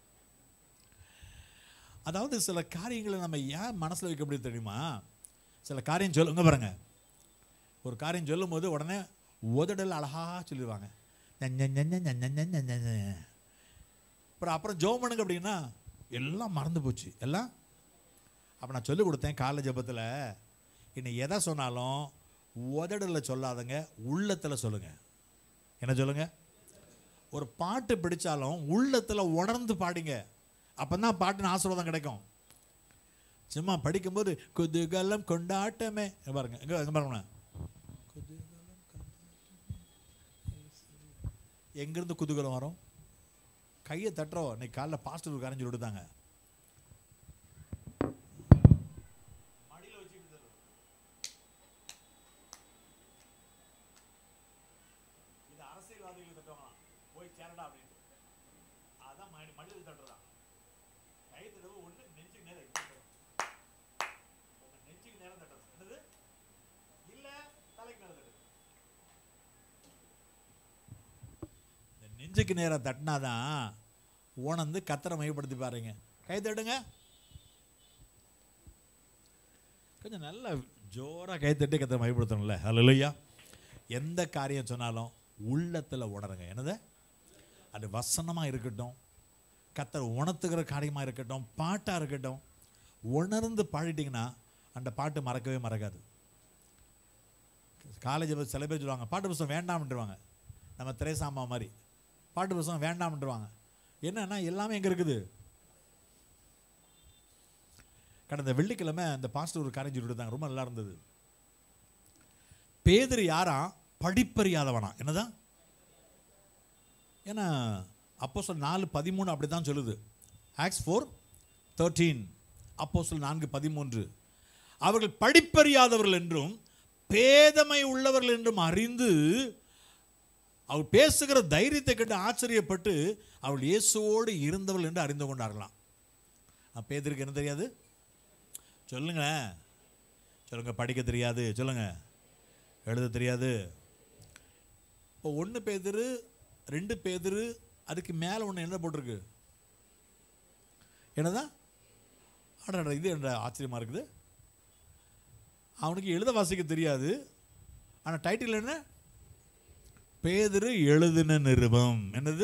அதாவது சில காரியங்களை நம்ம ஏன் மனசில் வைக்க முடியும் தெரியுமா சில காரியம் சொல்லுங்க பாருங்க ஒரு காரியம் சொல்லும்போது உடனே உதடல் அழகா சொல்லிடுவாங்க ஞ, ஞ, ஞ, ஞ, ஞ, ஞ, ஞ, ஞ, ஞ, ஞ. அப்புறம் அப்புறம் ஜோம் பண்ணுங்க அப்படின்னா எல்லாம் மறந்து போச்சு எல்லாம் அப்போ நான் சொல்லிக் கொடுத்தேன் காலேஜ் ஜபத்தில் இன்னை எதை சொன்னாலும் உதடல சொல்லாதங்க உள்ளத்தில் சொல்லுங்க என்ன சொல்லுங்க ஒரு பாட்டு பிடிச்சாலும் உள்ளத்தில் உணர்ந்து பாடுங்க அப்போ தான் பாட்டுன்னு ஆசீர்வாதம் கிடைக்கும் சும்மா படிக்கும்போது குதூகலம் கொண்டாட்டமே இங்க பாருங்க எங்க எங்க பாருங்க குதூகலம் கொண்டாட்டமே. எங்கிருந்து குதூகலம் வரும் கையை தட்டுறோம் இன்னைக்கு காலைல பாஸ்டர் கரைஞ்சி விடுதாங்க இது அரசியல்வாதிகள் தட்டுவாங்க போய் சேரடா அப்படின்ட்டு அதான் மணி மனிதர்கள் தட்டுறதான் கை தடவை ஒன்று நெஞ்சுக்கு நேரம் இப்படி தட்டணும். உங்க நெஞ்சுக்கு நேரம் தட்டணும் என்னது இல்ல தலைக்கு நேரம் தட்டணும் இந்த நெஞ்சுக்கு நேரம் தட்டினாதான் உணர்ந்து கத்தரை மையப்படுத்தி பாருங்க கை தட்டுங்க கொஞ்சம் நல்ல ஜோரா கை தட்டி கத்தரை மையப்படுத்தணும்ல ஹalleluya எந்த காரியம் சொன்னாலும் உள்ளத்தில் உணருங்க என்னது அது வசனமாக இருக்கட்டும் கத்தர் உணர்த்துகிற காரியமாக இருக்கட்டும் பாட்டாக இருக்கட்டும் உணர்ந்து பாடிட்டிங்கன்னா அந்த பாட்டு மறக்கவே மறக்காது காலேஜ் சில பேர் சொல்லுவாங்க பாட்டு புத்தகம் வேண்டாம்ன்றவாங்க நம்ம திரேசாமா மாதிரி பாட்டு புத்தகம் வேண்டாம்ன்றவாங்க என்னன்னா எல்லாமே எங்கே இருக்குது கடந்த வெள்ளிக்கிழமை அந்த பாஸ்டர் ஒரு காரியம் சொல்லிட்டு இருந்தாங்க ரொம்ப நல்லா இருந்தது பேதர் யாரா படிப்பறியாதவனா என்னதான் ஏன்னா அப்போ சொல் நாலு பதிமூணு அப்படி தான் சொல்லுது ஆக்ஸ் ஃபோர் தேர்ட்டீன் அப்போ சொல் நான்கு பதிமூன்று அவர்கள் படிப்பறியாதவர்கள் என்றும் பேதமை உள்ளவர்கள் என்றும் அறிந்து அவர் பேசுகிற தைரியத்தை கண்டு ஆச்சரியப்பட்டு அவள் இயேசுவோடு இருந்தவள் என்று அறிந்து கொண்டார்களாம் அப்ப பேதருக்கு என்ன தெரியாது சொல்லுங்களேன் சொல்லுங்க படிக்க தெரியாது சொல்லுங்க எழுத தெரியாது இப்போ ஒன்று பேதரு ரெண்டு பேதரு அதுக்கு மேலே ஒன்று என்ன போட்டிருக்கு என்னதான் அடடா இது என்ன ஆச்சரியமாக இருக்குது அவனுக்கு எழுத வாசிக்க தெரியாது ஆனால் டைட்டில் என்ன பேதரு எழுதின நிருபம் என்னது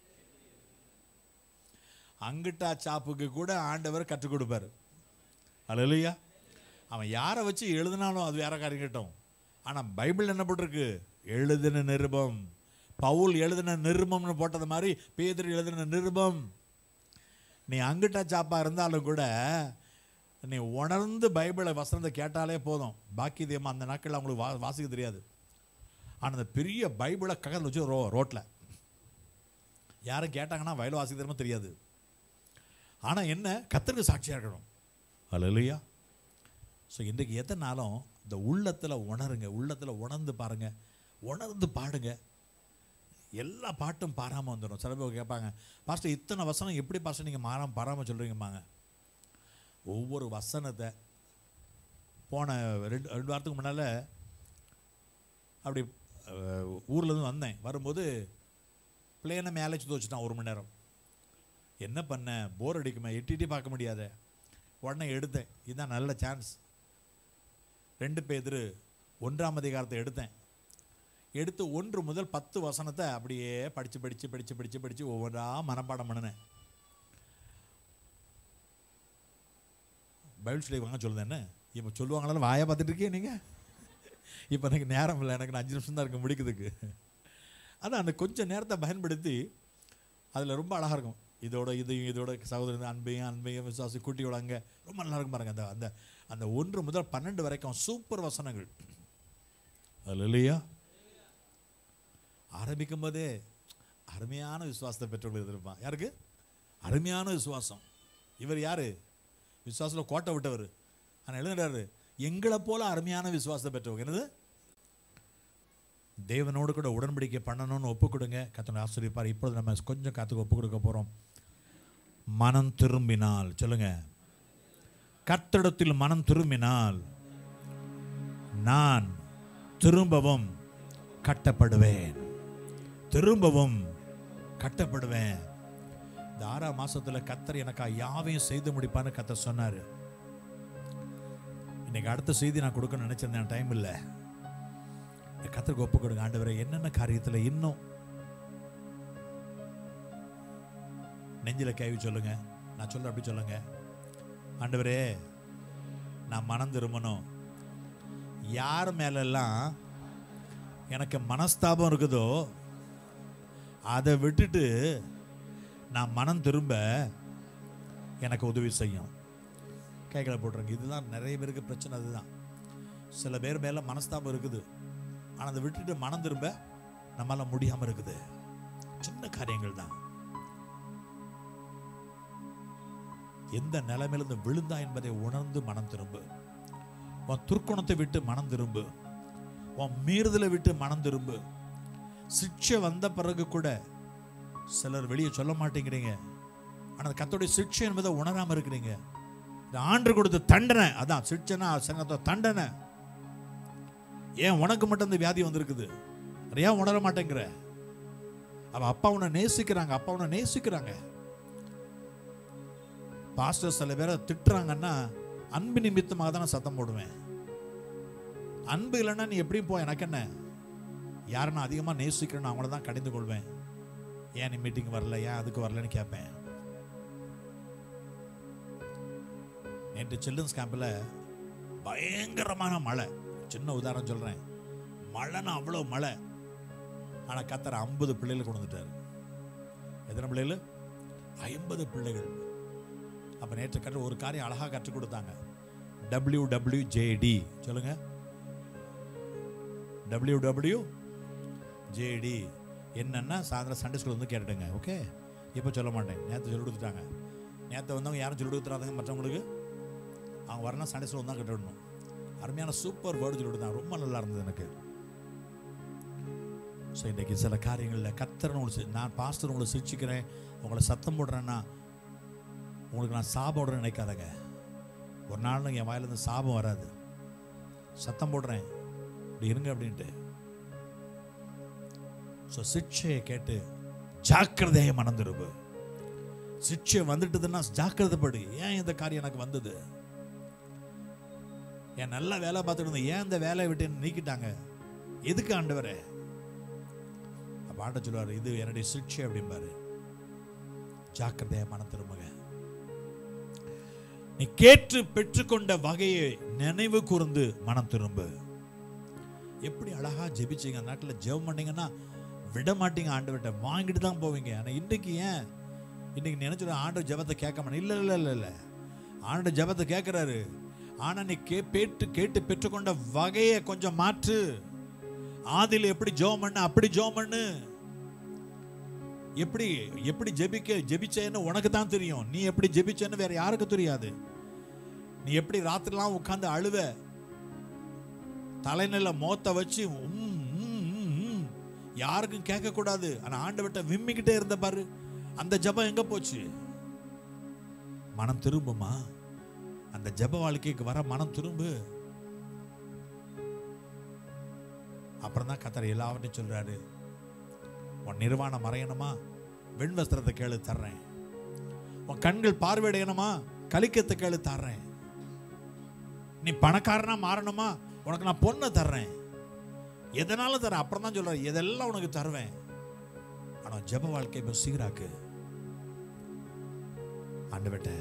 அங்கிட்டா சாப்புக்கு கூட ஆண்டவர் கற்றுக் கொடுப்பாரு அல்லையா அவன் யாரை வச்சு எழுதினாலும் அது வேற காரியம் கேட்டோம் ஆனா பைபிள் என்ன போட்டிருக்கு எழுதின நிருபம் பவுல் எழுதின நிருபம்னு போட்டது மாதிரி பேதர் எழுதின நிருபம் நீ அங்கிட்ட சாப்பா இருந்தாலும் கூட நீ உணர்ந்து பைபிளை வசனத்தை கேட்டாலே போதும் பாக்கி தேமா அந்த நாட்களில் அவங்களுக்கு வா வாசிக்க தெரியாது ஆனால் அந்த பெரிய பைபிளை ககல் வச்சு ரோ ரோட்டில் யாரும் கேட்டாங்கன்னா வயல் வாசிக்க தெரியுமா தெரியாது ஆனால் என்ன கத்தருக்கு சாட்சியாக இருக்கணும் அல்லையா ஸோ இன்றைக்கு எத்தனாலும் இந்த உள்ளத்தில் உணருங்க உள்ளத்தில் உணர்ந்து பாருங்க உணர்ந்து பாடுங்க எல்லா பாட்டும் பாராமல் வந்துடும் சில பேர் கேட்பாங்க பாஸ்டர் இத்தனை வசனம் எப்படி பாஸ்டர் நீங்கள் மாறாம பாராமல் சொல்கிறீங்கம்மாங்க ஒவ்வொரு வசனத்தை போன ரெண்டு ரெண்டு வாரத்துக்கு முன்னால் அப்படி அஹ், ஊர்லேருந்து வந்தேன் வரும்போது பிளேனை மேலே சுற்றி வச்சுட்டான் ஒரு மணி நேரம் என்ன பண்ண போர் அடிக்குமே எட்டிட்டு பார்க்க முடியாத உடனே எடுத்தேன் இதுதான் நல்ல சான்ஸ் ரெண்டு பேர் ஒன்றாம் அதிகாரத்தை எடுத்தேன் எடுத்து ஒன்று முதல் பத்து வசனத்தை அப்படியே படித்து படித்து படித்து படித்து படித்து ஒவ்வொன்றா மனப்பாடம் பண்ணினேன் பைபிள் ஸ்டடி வாங்க சொல்லுது என்ன இப்போ சொல்லுவாங்களாலும் வாயை பார்த்துட்டு இருக்கே நீங்கள் இப்போ எனக்கு நேரம் இல்லை எனக்கு நான் அஞ்சு நிமிஷம் தான் இருக்கு முடிக்கிறதுக்கு அதான் அந்த கொஞ்சம் நேரத்தை பயன்படுத்தி அதில் ரொம்ப அழகாக இருக்கும் இதோட இதையும் இதோட சகோதரன் அன்பையும் அன்பையும் விசுவாசி கூட்டியோட அங்கே ரொம்ப நல்லா இருக்கும் பாருங்க அந்த அந்த அந்த ஒன்று முதல் பன்னெண்டு வரைக்கும் சூப்பர் வசனங்கள் அதில் இல்லையா ஆரம்பிக்கும் போதே அருமையான விசுவாசத்தை பெற்றவர்கள் எதிர்ப்பான் யாருக்கு அருமையான விசுவாசம் இவர் யாரு விசுவாசத்தில் கோட்டை விட்டவர் ஆனால் எழுதுறாரு எங்களை போல அருமையான விசுவாசத்தை பெற்றவங்க என்னது தேவனோடு கூட உடன்படிக்கை பண்ணணும்னு ஒப்பு கொடுங்க கத்தனை ஆசிரியப்பார் இப்பொழுது நம்ம கொஞ்சம் காத்துக்கு ஒப்பு கொடுக்க போகிறோம் மனம் திரும்பினால் சொல்லுங்க கர்த்தரிடத்தில் மனம் திரும்பினால் நான் திரும்பவும் கட்டப்படுவேன் திரும்பவும் கட்டப்படுவேன் இந்த ஆறாம் மாசத்துல கத்தர் எனக்கா யாவையும் செய்து முடிப்பான்னு கத்தர் சொன்னாரு இன்னைக்கு அடுத்த செய்தி நான் கொடுக்கணும்னு நினைச்சிருந்தேன் டைம் இல்லை இந்த கத்தருக்கு ஒப்பு கொடுங்க ஆண்டவரே என்னென்ன காரியத்துல இன்னும் நெஞ்சில கைவி சொல்லுங்க நான் சொல்ல அப்படி சொல்லுங்க ஆண்டவரே நான் மனம் திரும்பணும் யார் மேலெல்லாம் எனக்கு மனஸ்தாபம் இருக்குதோ அதை விட்டுட்டு நான் மனம் திரும்ப எனக்கு உதவி செய்யும் கைகளை போட்டுருங்க இதுதான் நிறைய பேருக்கு பிரச்சனை அதுதான் சில பேர் மேலே மனஸ்தாபம் இருக்குது ஆனால் அதை விட்டுட்டு மனம் திரும்ப நம்மளால முடியாமல் இருக்குது சின்ன காரியங்கள் தான் எந்த நிலைமையிலிருந்து விழுந்தா என்பதை உணர்ந்து மனம் திரும்பு உன் துர்க்குணத்தை விட்டு மனம் திரும்பு உன் மீறுதலை விட்டு மனம் திரும்பு சிக்ஷை வந்த பிறகு கூட சிலர் வெளியே சொல்ல மாட்டேங்கிறீங்க ஆனால் கத்தோடைய சிக்ஷை என்பதை உணராம இருக்கிறீங்க இந்த ஆண்டு கொடுத்த தண்டனை அதான் சிக்ஷைனா சங்கத்தோ தண்டனை ஏன் உனக்கு மட்டும் இந்த வியாதி வந்திருக்குது அதை ஏன் உணர மாட்டேங்கிற அவ அப்பா உன்னை நேசிக்கிறாங்க அப்பா உன்னை நேசிக்கிறாங்க பாஸ்டர் சில பேரை திட்டுறாங்கன்னா அன்பு நிமித்தமாக தான் நான் சத்தம் போடுவேன் அன்பு இல்லைன்னா நீ எப்படியும் போ எனக்கு என்ன யாரை நான் அதிகமாக நேசிக்கிறேன்னு அவங்கள தான் கடிந்து கொள்வேன் ஏன் நீ மீட்டிங் வரல ஏன் அதுக்கு வரலன்னு கேட்பேன் நேற்று சில்ட்ரன்ஸ் கேம்பில் பயங்கரமான மழை சின்ன உதாரணம் சொல்கிறேன் மழைன்னா அவ்வளோ மழை ஆனால் கத்தர் ஐம்பது பிள்ளைகள் கொண்டு வந்துட்டார் எத்தனை பிள்ளைகள் ஐம்பது பிள்ளைகள் அப்போ நேற்று கற்று ஒரு காரியம் அழகாக கற்றுக் கொடுத்தாங்க டபிள்யூ டபிள்யூ ஜேடி சொல்லுங்க டபிள்யூ டபிள்யூ ஜேடி என்னன்னா சாயந்தரம் சண்டே ஸ்கூல் வந்து கேட்டுடுங்க ஓகே இப்போ சொல்ல மாட்டேன் நேற்று சொல்லி கொடுத்துட்டாங்க நேற்று வந்தவங்க யாரும் சொல்லி கொடுத்துறாங்க மற்றவங்களுக்கு அவங்க வரணும் சண்டே ஸ்கூல் தான் கட்ட விடணும் அருமையான சூப்பர் வேர்டு சொல்லி கொடுத்தாங்க ரொம்ப நல்லா இருந்தது எனக்கு ஸோ இன்றைக்கி சில காரியங்களில் கத்தர் உங்களுக்கு சி- நான் பாஸ்டர் உங்களை சிரிச்சுக்கிறேன் உங்களை சத்தம் போடுறேன்னா உங்களுக்கு நான் சாபம் விடுறேன்னு நினைக்காதங்க ஒரு நாள் என் வாயிலிருந்து சாபம் வராது சத்தம் போடுறேன் இப்படி இருங்க அப்படின்ட்டு ஸோ சிக்ஷையை கேட்டு ஜாக்கிரதையை மனம் திரும்பு சிக்ஷை வந்துட்டுதுன்னா ஜாக்கிரதைப்படு ஏன் இந்த காரியம் எனக்கு வந்தது என் நல்ல வேலை பார்த்துட்டு இருந்தேன் ஏன் இந்த வேலையை விட்டு என்னை நீக்கிட்டாங்க எதுக்கு ஆண்டவரே அப்ப ஆண்ட சொல்லுவார் இது என்னுடைய சிக்ஷை அப்படிம்பாரு ஜாக்கிரதையா மனம் திரும்புங்க நீ கேட்டு பெற்றுக்கொண்ட வகையை நினைவு கூர்ந்து மனம் திரும்பு எப்படி அழகா ஜெபிச்சீங்க அந்த நாட்டில் ஜெபம் பண்ணீங்கன்னா விட மாட்டீங்க ஆண்டவர்கிட்ட வாங்கிட்டு தான் போவீங்க ஆனால் இன்னைக்கு ஏன் இன்னைக்கு நினைச்சிட ஆண்டவர் ஜெபத்தை கேட்க மாட்டேன் இல்லை இல்லை இல்லை இல்லை ஆண்டவர் ஜெபத்தை கேட்குறாரு ஆனால் நீ கே பேட்டு கேட்டு பெற்றுக்கொண்ட வகையை கொஞ்சம் மாற்று ஆதியில் எப்படி ஜெபம் பண்ண அப்படி ஜெபம் பண்ணு எப்படி எப்படி ஜெபிக்க ஜெபிச்சேன்னு உனக்கு தான் தெரியும் நீ எப்படி ஜெபிச்சேன்னு வேற யாருக்கும் தெரியாது நீ எப்படி ராத்திரிலாம் உட்கார்ந்து அழுவ தலைநில மோத்த வச்சு உம், உம், உம், உம். யாருக்கும் கேட்க கூடாது ஆனா ஆண்டவர்ட்ட விம்மிக்கிட்டே இருந்த பாரு அந்த ஜெபம் எங்க போச்சு மனம் திரும்புமா அந்த ஜெப வாழ்க்கைக்கு வர மனம் திரும்பு அப்புறம் தான் கத்தர் எல்லாவற்றையும் சொல்றாரு உன் நிர்வாணம் மறையணுமா வெண் வஸ்திரத்தை கேளு தர்றேன் உன் கண்கள் பார்வையடையணுமா கலிக்கத்தை கேளு தர்றேன் நீ பணக்காரனா மாறணுமா உனக்கு நான் பொண்ணை தர்றேன் எதனால தரேன் அப்புறம் தான் சொல்றேன் எதெல்லாம் உனக்கு தருவேன் ஆனா ஜெப வாழ்க்கை இப்போ சீராக்கு ஆண்டவட்ட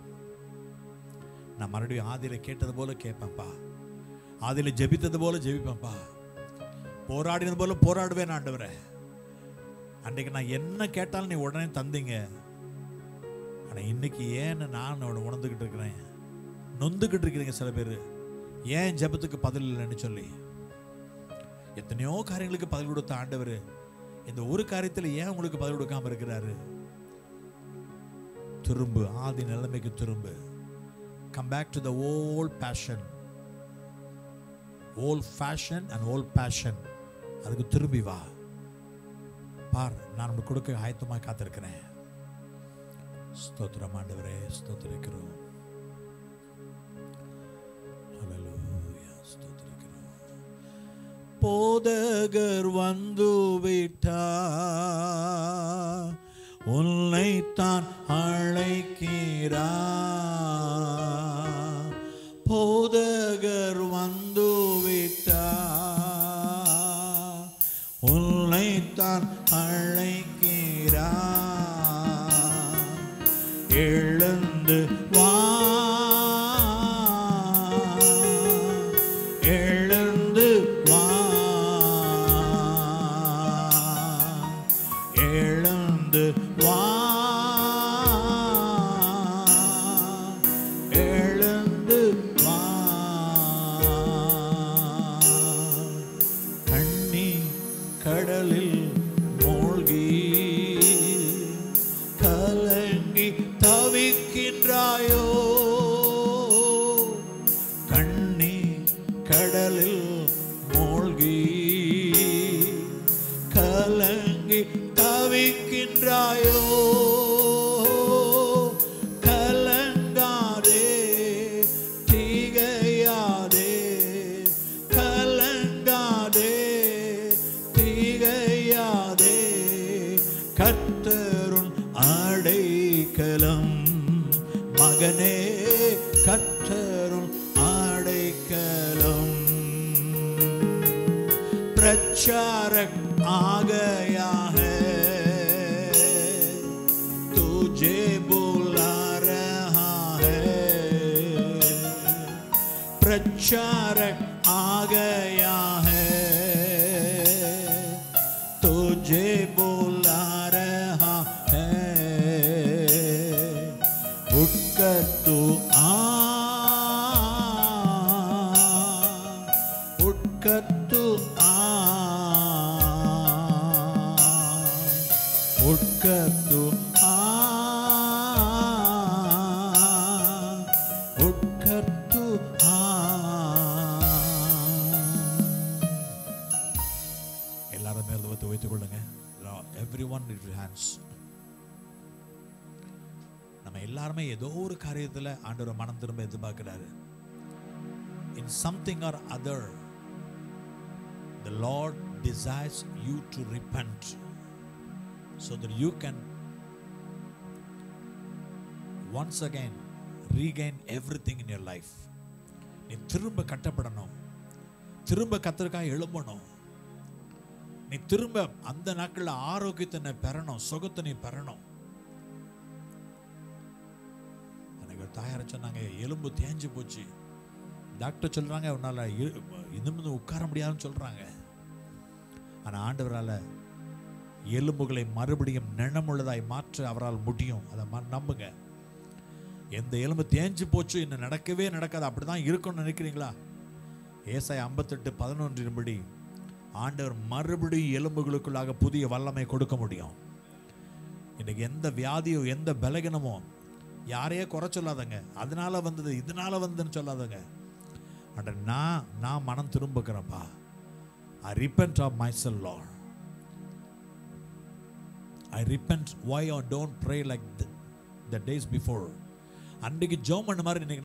நான் மறுபடியும் ஆதியில கேட்டது போல கேட்பேன்ப்பா ஆதியில ஜெபித்தது போல ஜெபிப்பேன்ப்பா போராடினது போல போராடுவேன் ஆண்டவரே அன்றைக்கு நான் என்ன கேட்டாலும் நீ உடனே தந்தீங்க ஆனா இன்னைக்கு ஏன்னு நான் உன- உணர்ந்துகிட்டு இருக்கிறேன் நொந்துகிட்டு இருக்கிறீங்க சில பேர் ஏன் ஜெபத்துக்கு பதில் இல்லைன்னு சொல்லி எத்தனையோ காரியங்களுக்கு பதில் கொடுத்த ஆண்டவர் இந்த ஒரு காரியத்தில் ஏன் உங்களுக்கு பதில் கொடுக்காம இருக்கிறாரு திரும்பு ஆதி நிலைமைக்கு திரும்பு come back to the old fashion old fashion and old fashion அதுக்கு திரும்பி வா பார் நான் உனக்கு கொடுக்க ஆயத்தமாக காத்திருக்கிறேன் ஸ்தோத்திரம் ஆண்டவரே ஸ்தோத்திரிக்கிறோம் ஹalleluya ஸ்தோத்திரிக்கிறோம் போதகர் வந்து விட்டா உன்னைத்தான் அழைக்கிறா போதகர் வந்து விட்டா உன்னைத்தான் அழைக்கிறா எழுந்து வா எழுந்து வா எழுந்து வா எழுந்து வா கண்ணி கடலில் மூழ்கி கலங்கி தவிக்கின்றாயோ கண்ணி கடலில் மூழ்கி கலங்கி தவிக்கின்றாயோ கலங்காதே தீகையாதே கலங்காதே தீகையாதே கர்த்தருள் அடைக்கலம் மகனே கர்த்தருள் அடைக்கலம் प्रचारक आ गया है तुझे बुला रहा है प्रचारक आ गया है तुझे बुला रहा है उठकर तू आ उठकर तू आ उठकर तू आ उठकर तू आ எல்லாரும் மேல் வைத்து வைத்துக் கொள்ளுங்க எவ்ரி ஒன் ஹேண்ட்ஸ் நம்ம எல்லாருமே ஏதோ ஒரு காரியத்துல ஆண்டவர் மனம் திரும்ப எதிர்பார்க்கிறாரு in something or other the lord desires you to repent so that you can once again regain everything in your life நீ திரும்ப கட்டப்படணும் திரும்ப கத்திற்காக எழும்பணும் நீ திரும்ப அந்த நாட்கள்ல ஆரோக்கியத்தை நீ பெறணும் சுகத்தை நீ பெறணும் எனக்கு ஒரு தாயார் சொன்னாங்க எலும்பு தேஞ்சு போச்சு டாக்டர் சொல்கிறாங்க உன்னால் இன்னும் உட்கார முடியாதுன்னு சொல்கிறாங்க ஆனால் ஆண்டவரால் எலும்புகளை மறுபடியும் நினமுள்ளதாய் மாற்ற அவரால் முடியும் அதை ம- நம்புங்க எந்த எலும்பு தேஞ்சு போச்சு இன்னும் நடக்கவே நடக்காது அப்படி தான் இருக்கும்னு நினைக்கிறீங்களா ஏசாய் ஐம்பத்தெட்டு பதினொன்றின்படி ஆண்டவர் மறுபடியும் எலும்புகளுக்குள்ளாக புதிய வல்லமை கொடுக்க முடியும் இன்னைக்கு எந்த வியாதியோ எந்த பலகீனமோ யாரையே குறை சொல்லாதங்க அதனால வந்தது இதனால வந்ததுன்னு சொல்லாதங்க அட நான் நான் மனம் திரும்புகிறேன்ப்பா I repent of my self Lord I repent why are don't pray like the days before அன்றைக்கு ஜோம் பண்ண மாதிரி இன்னைக்கு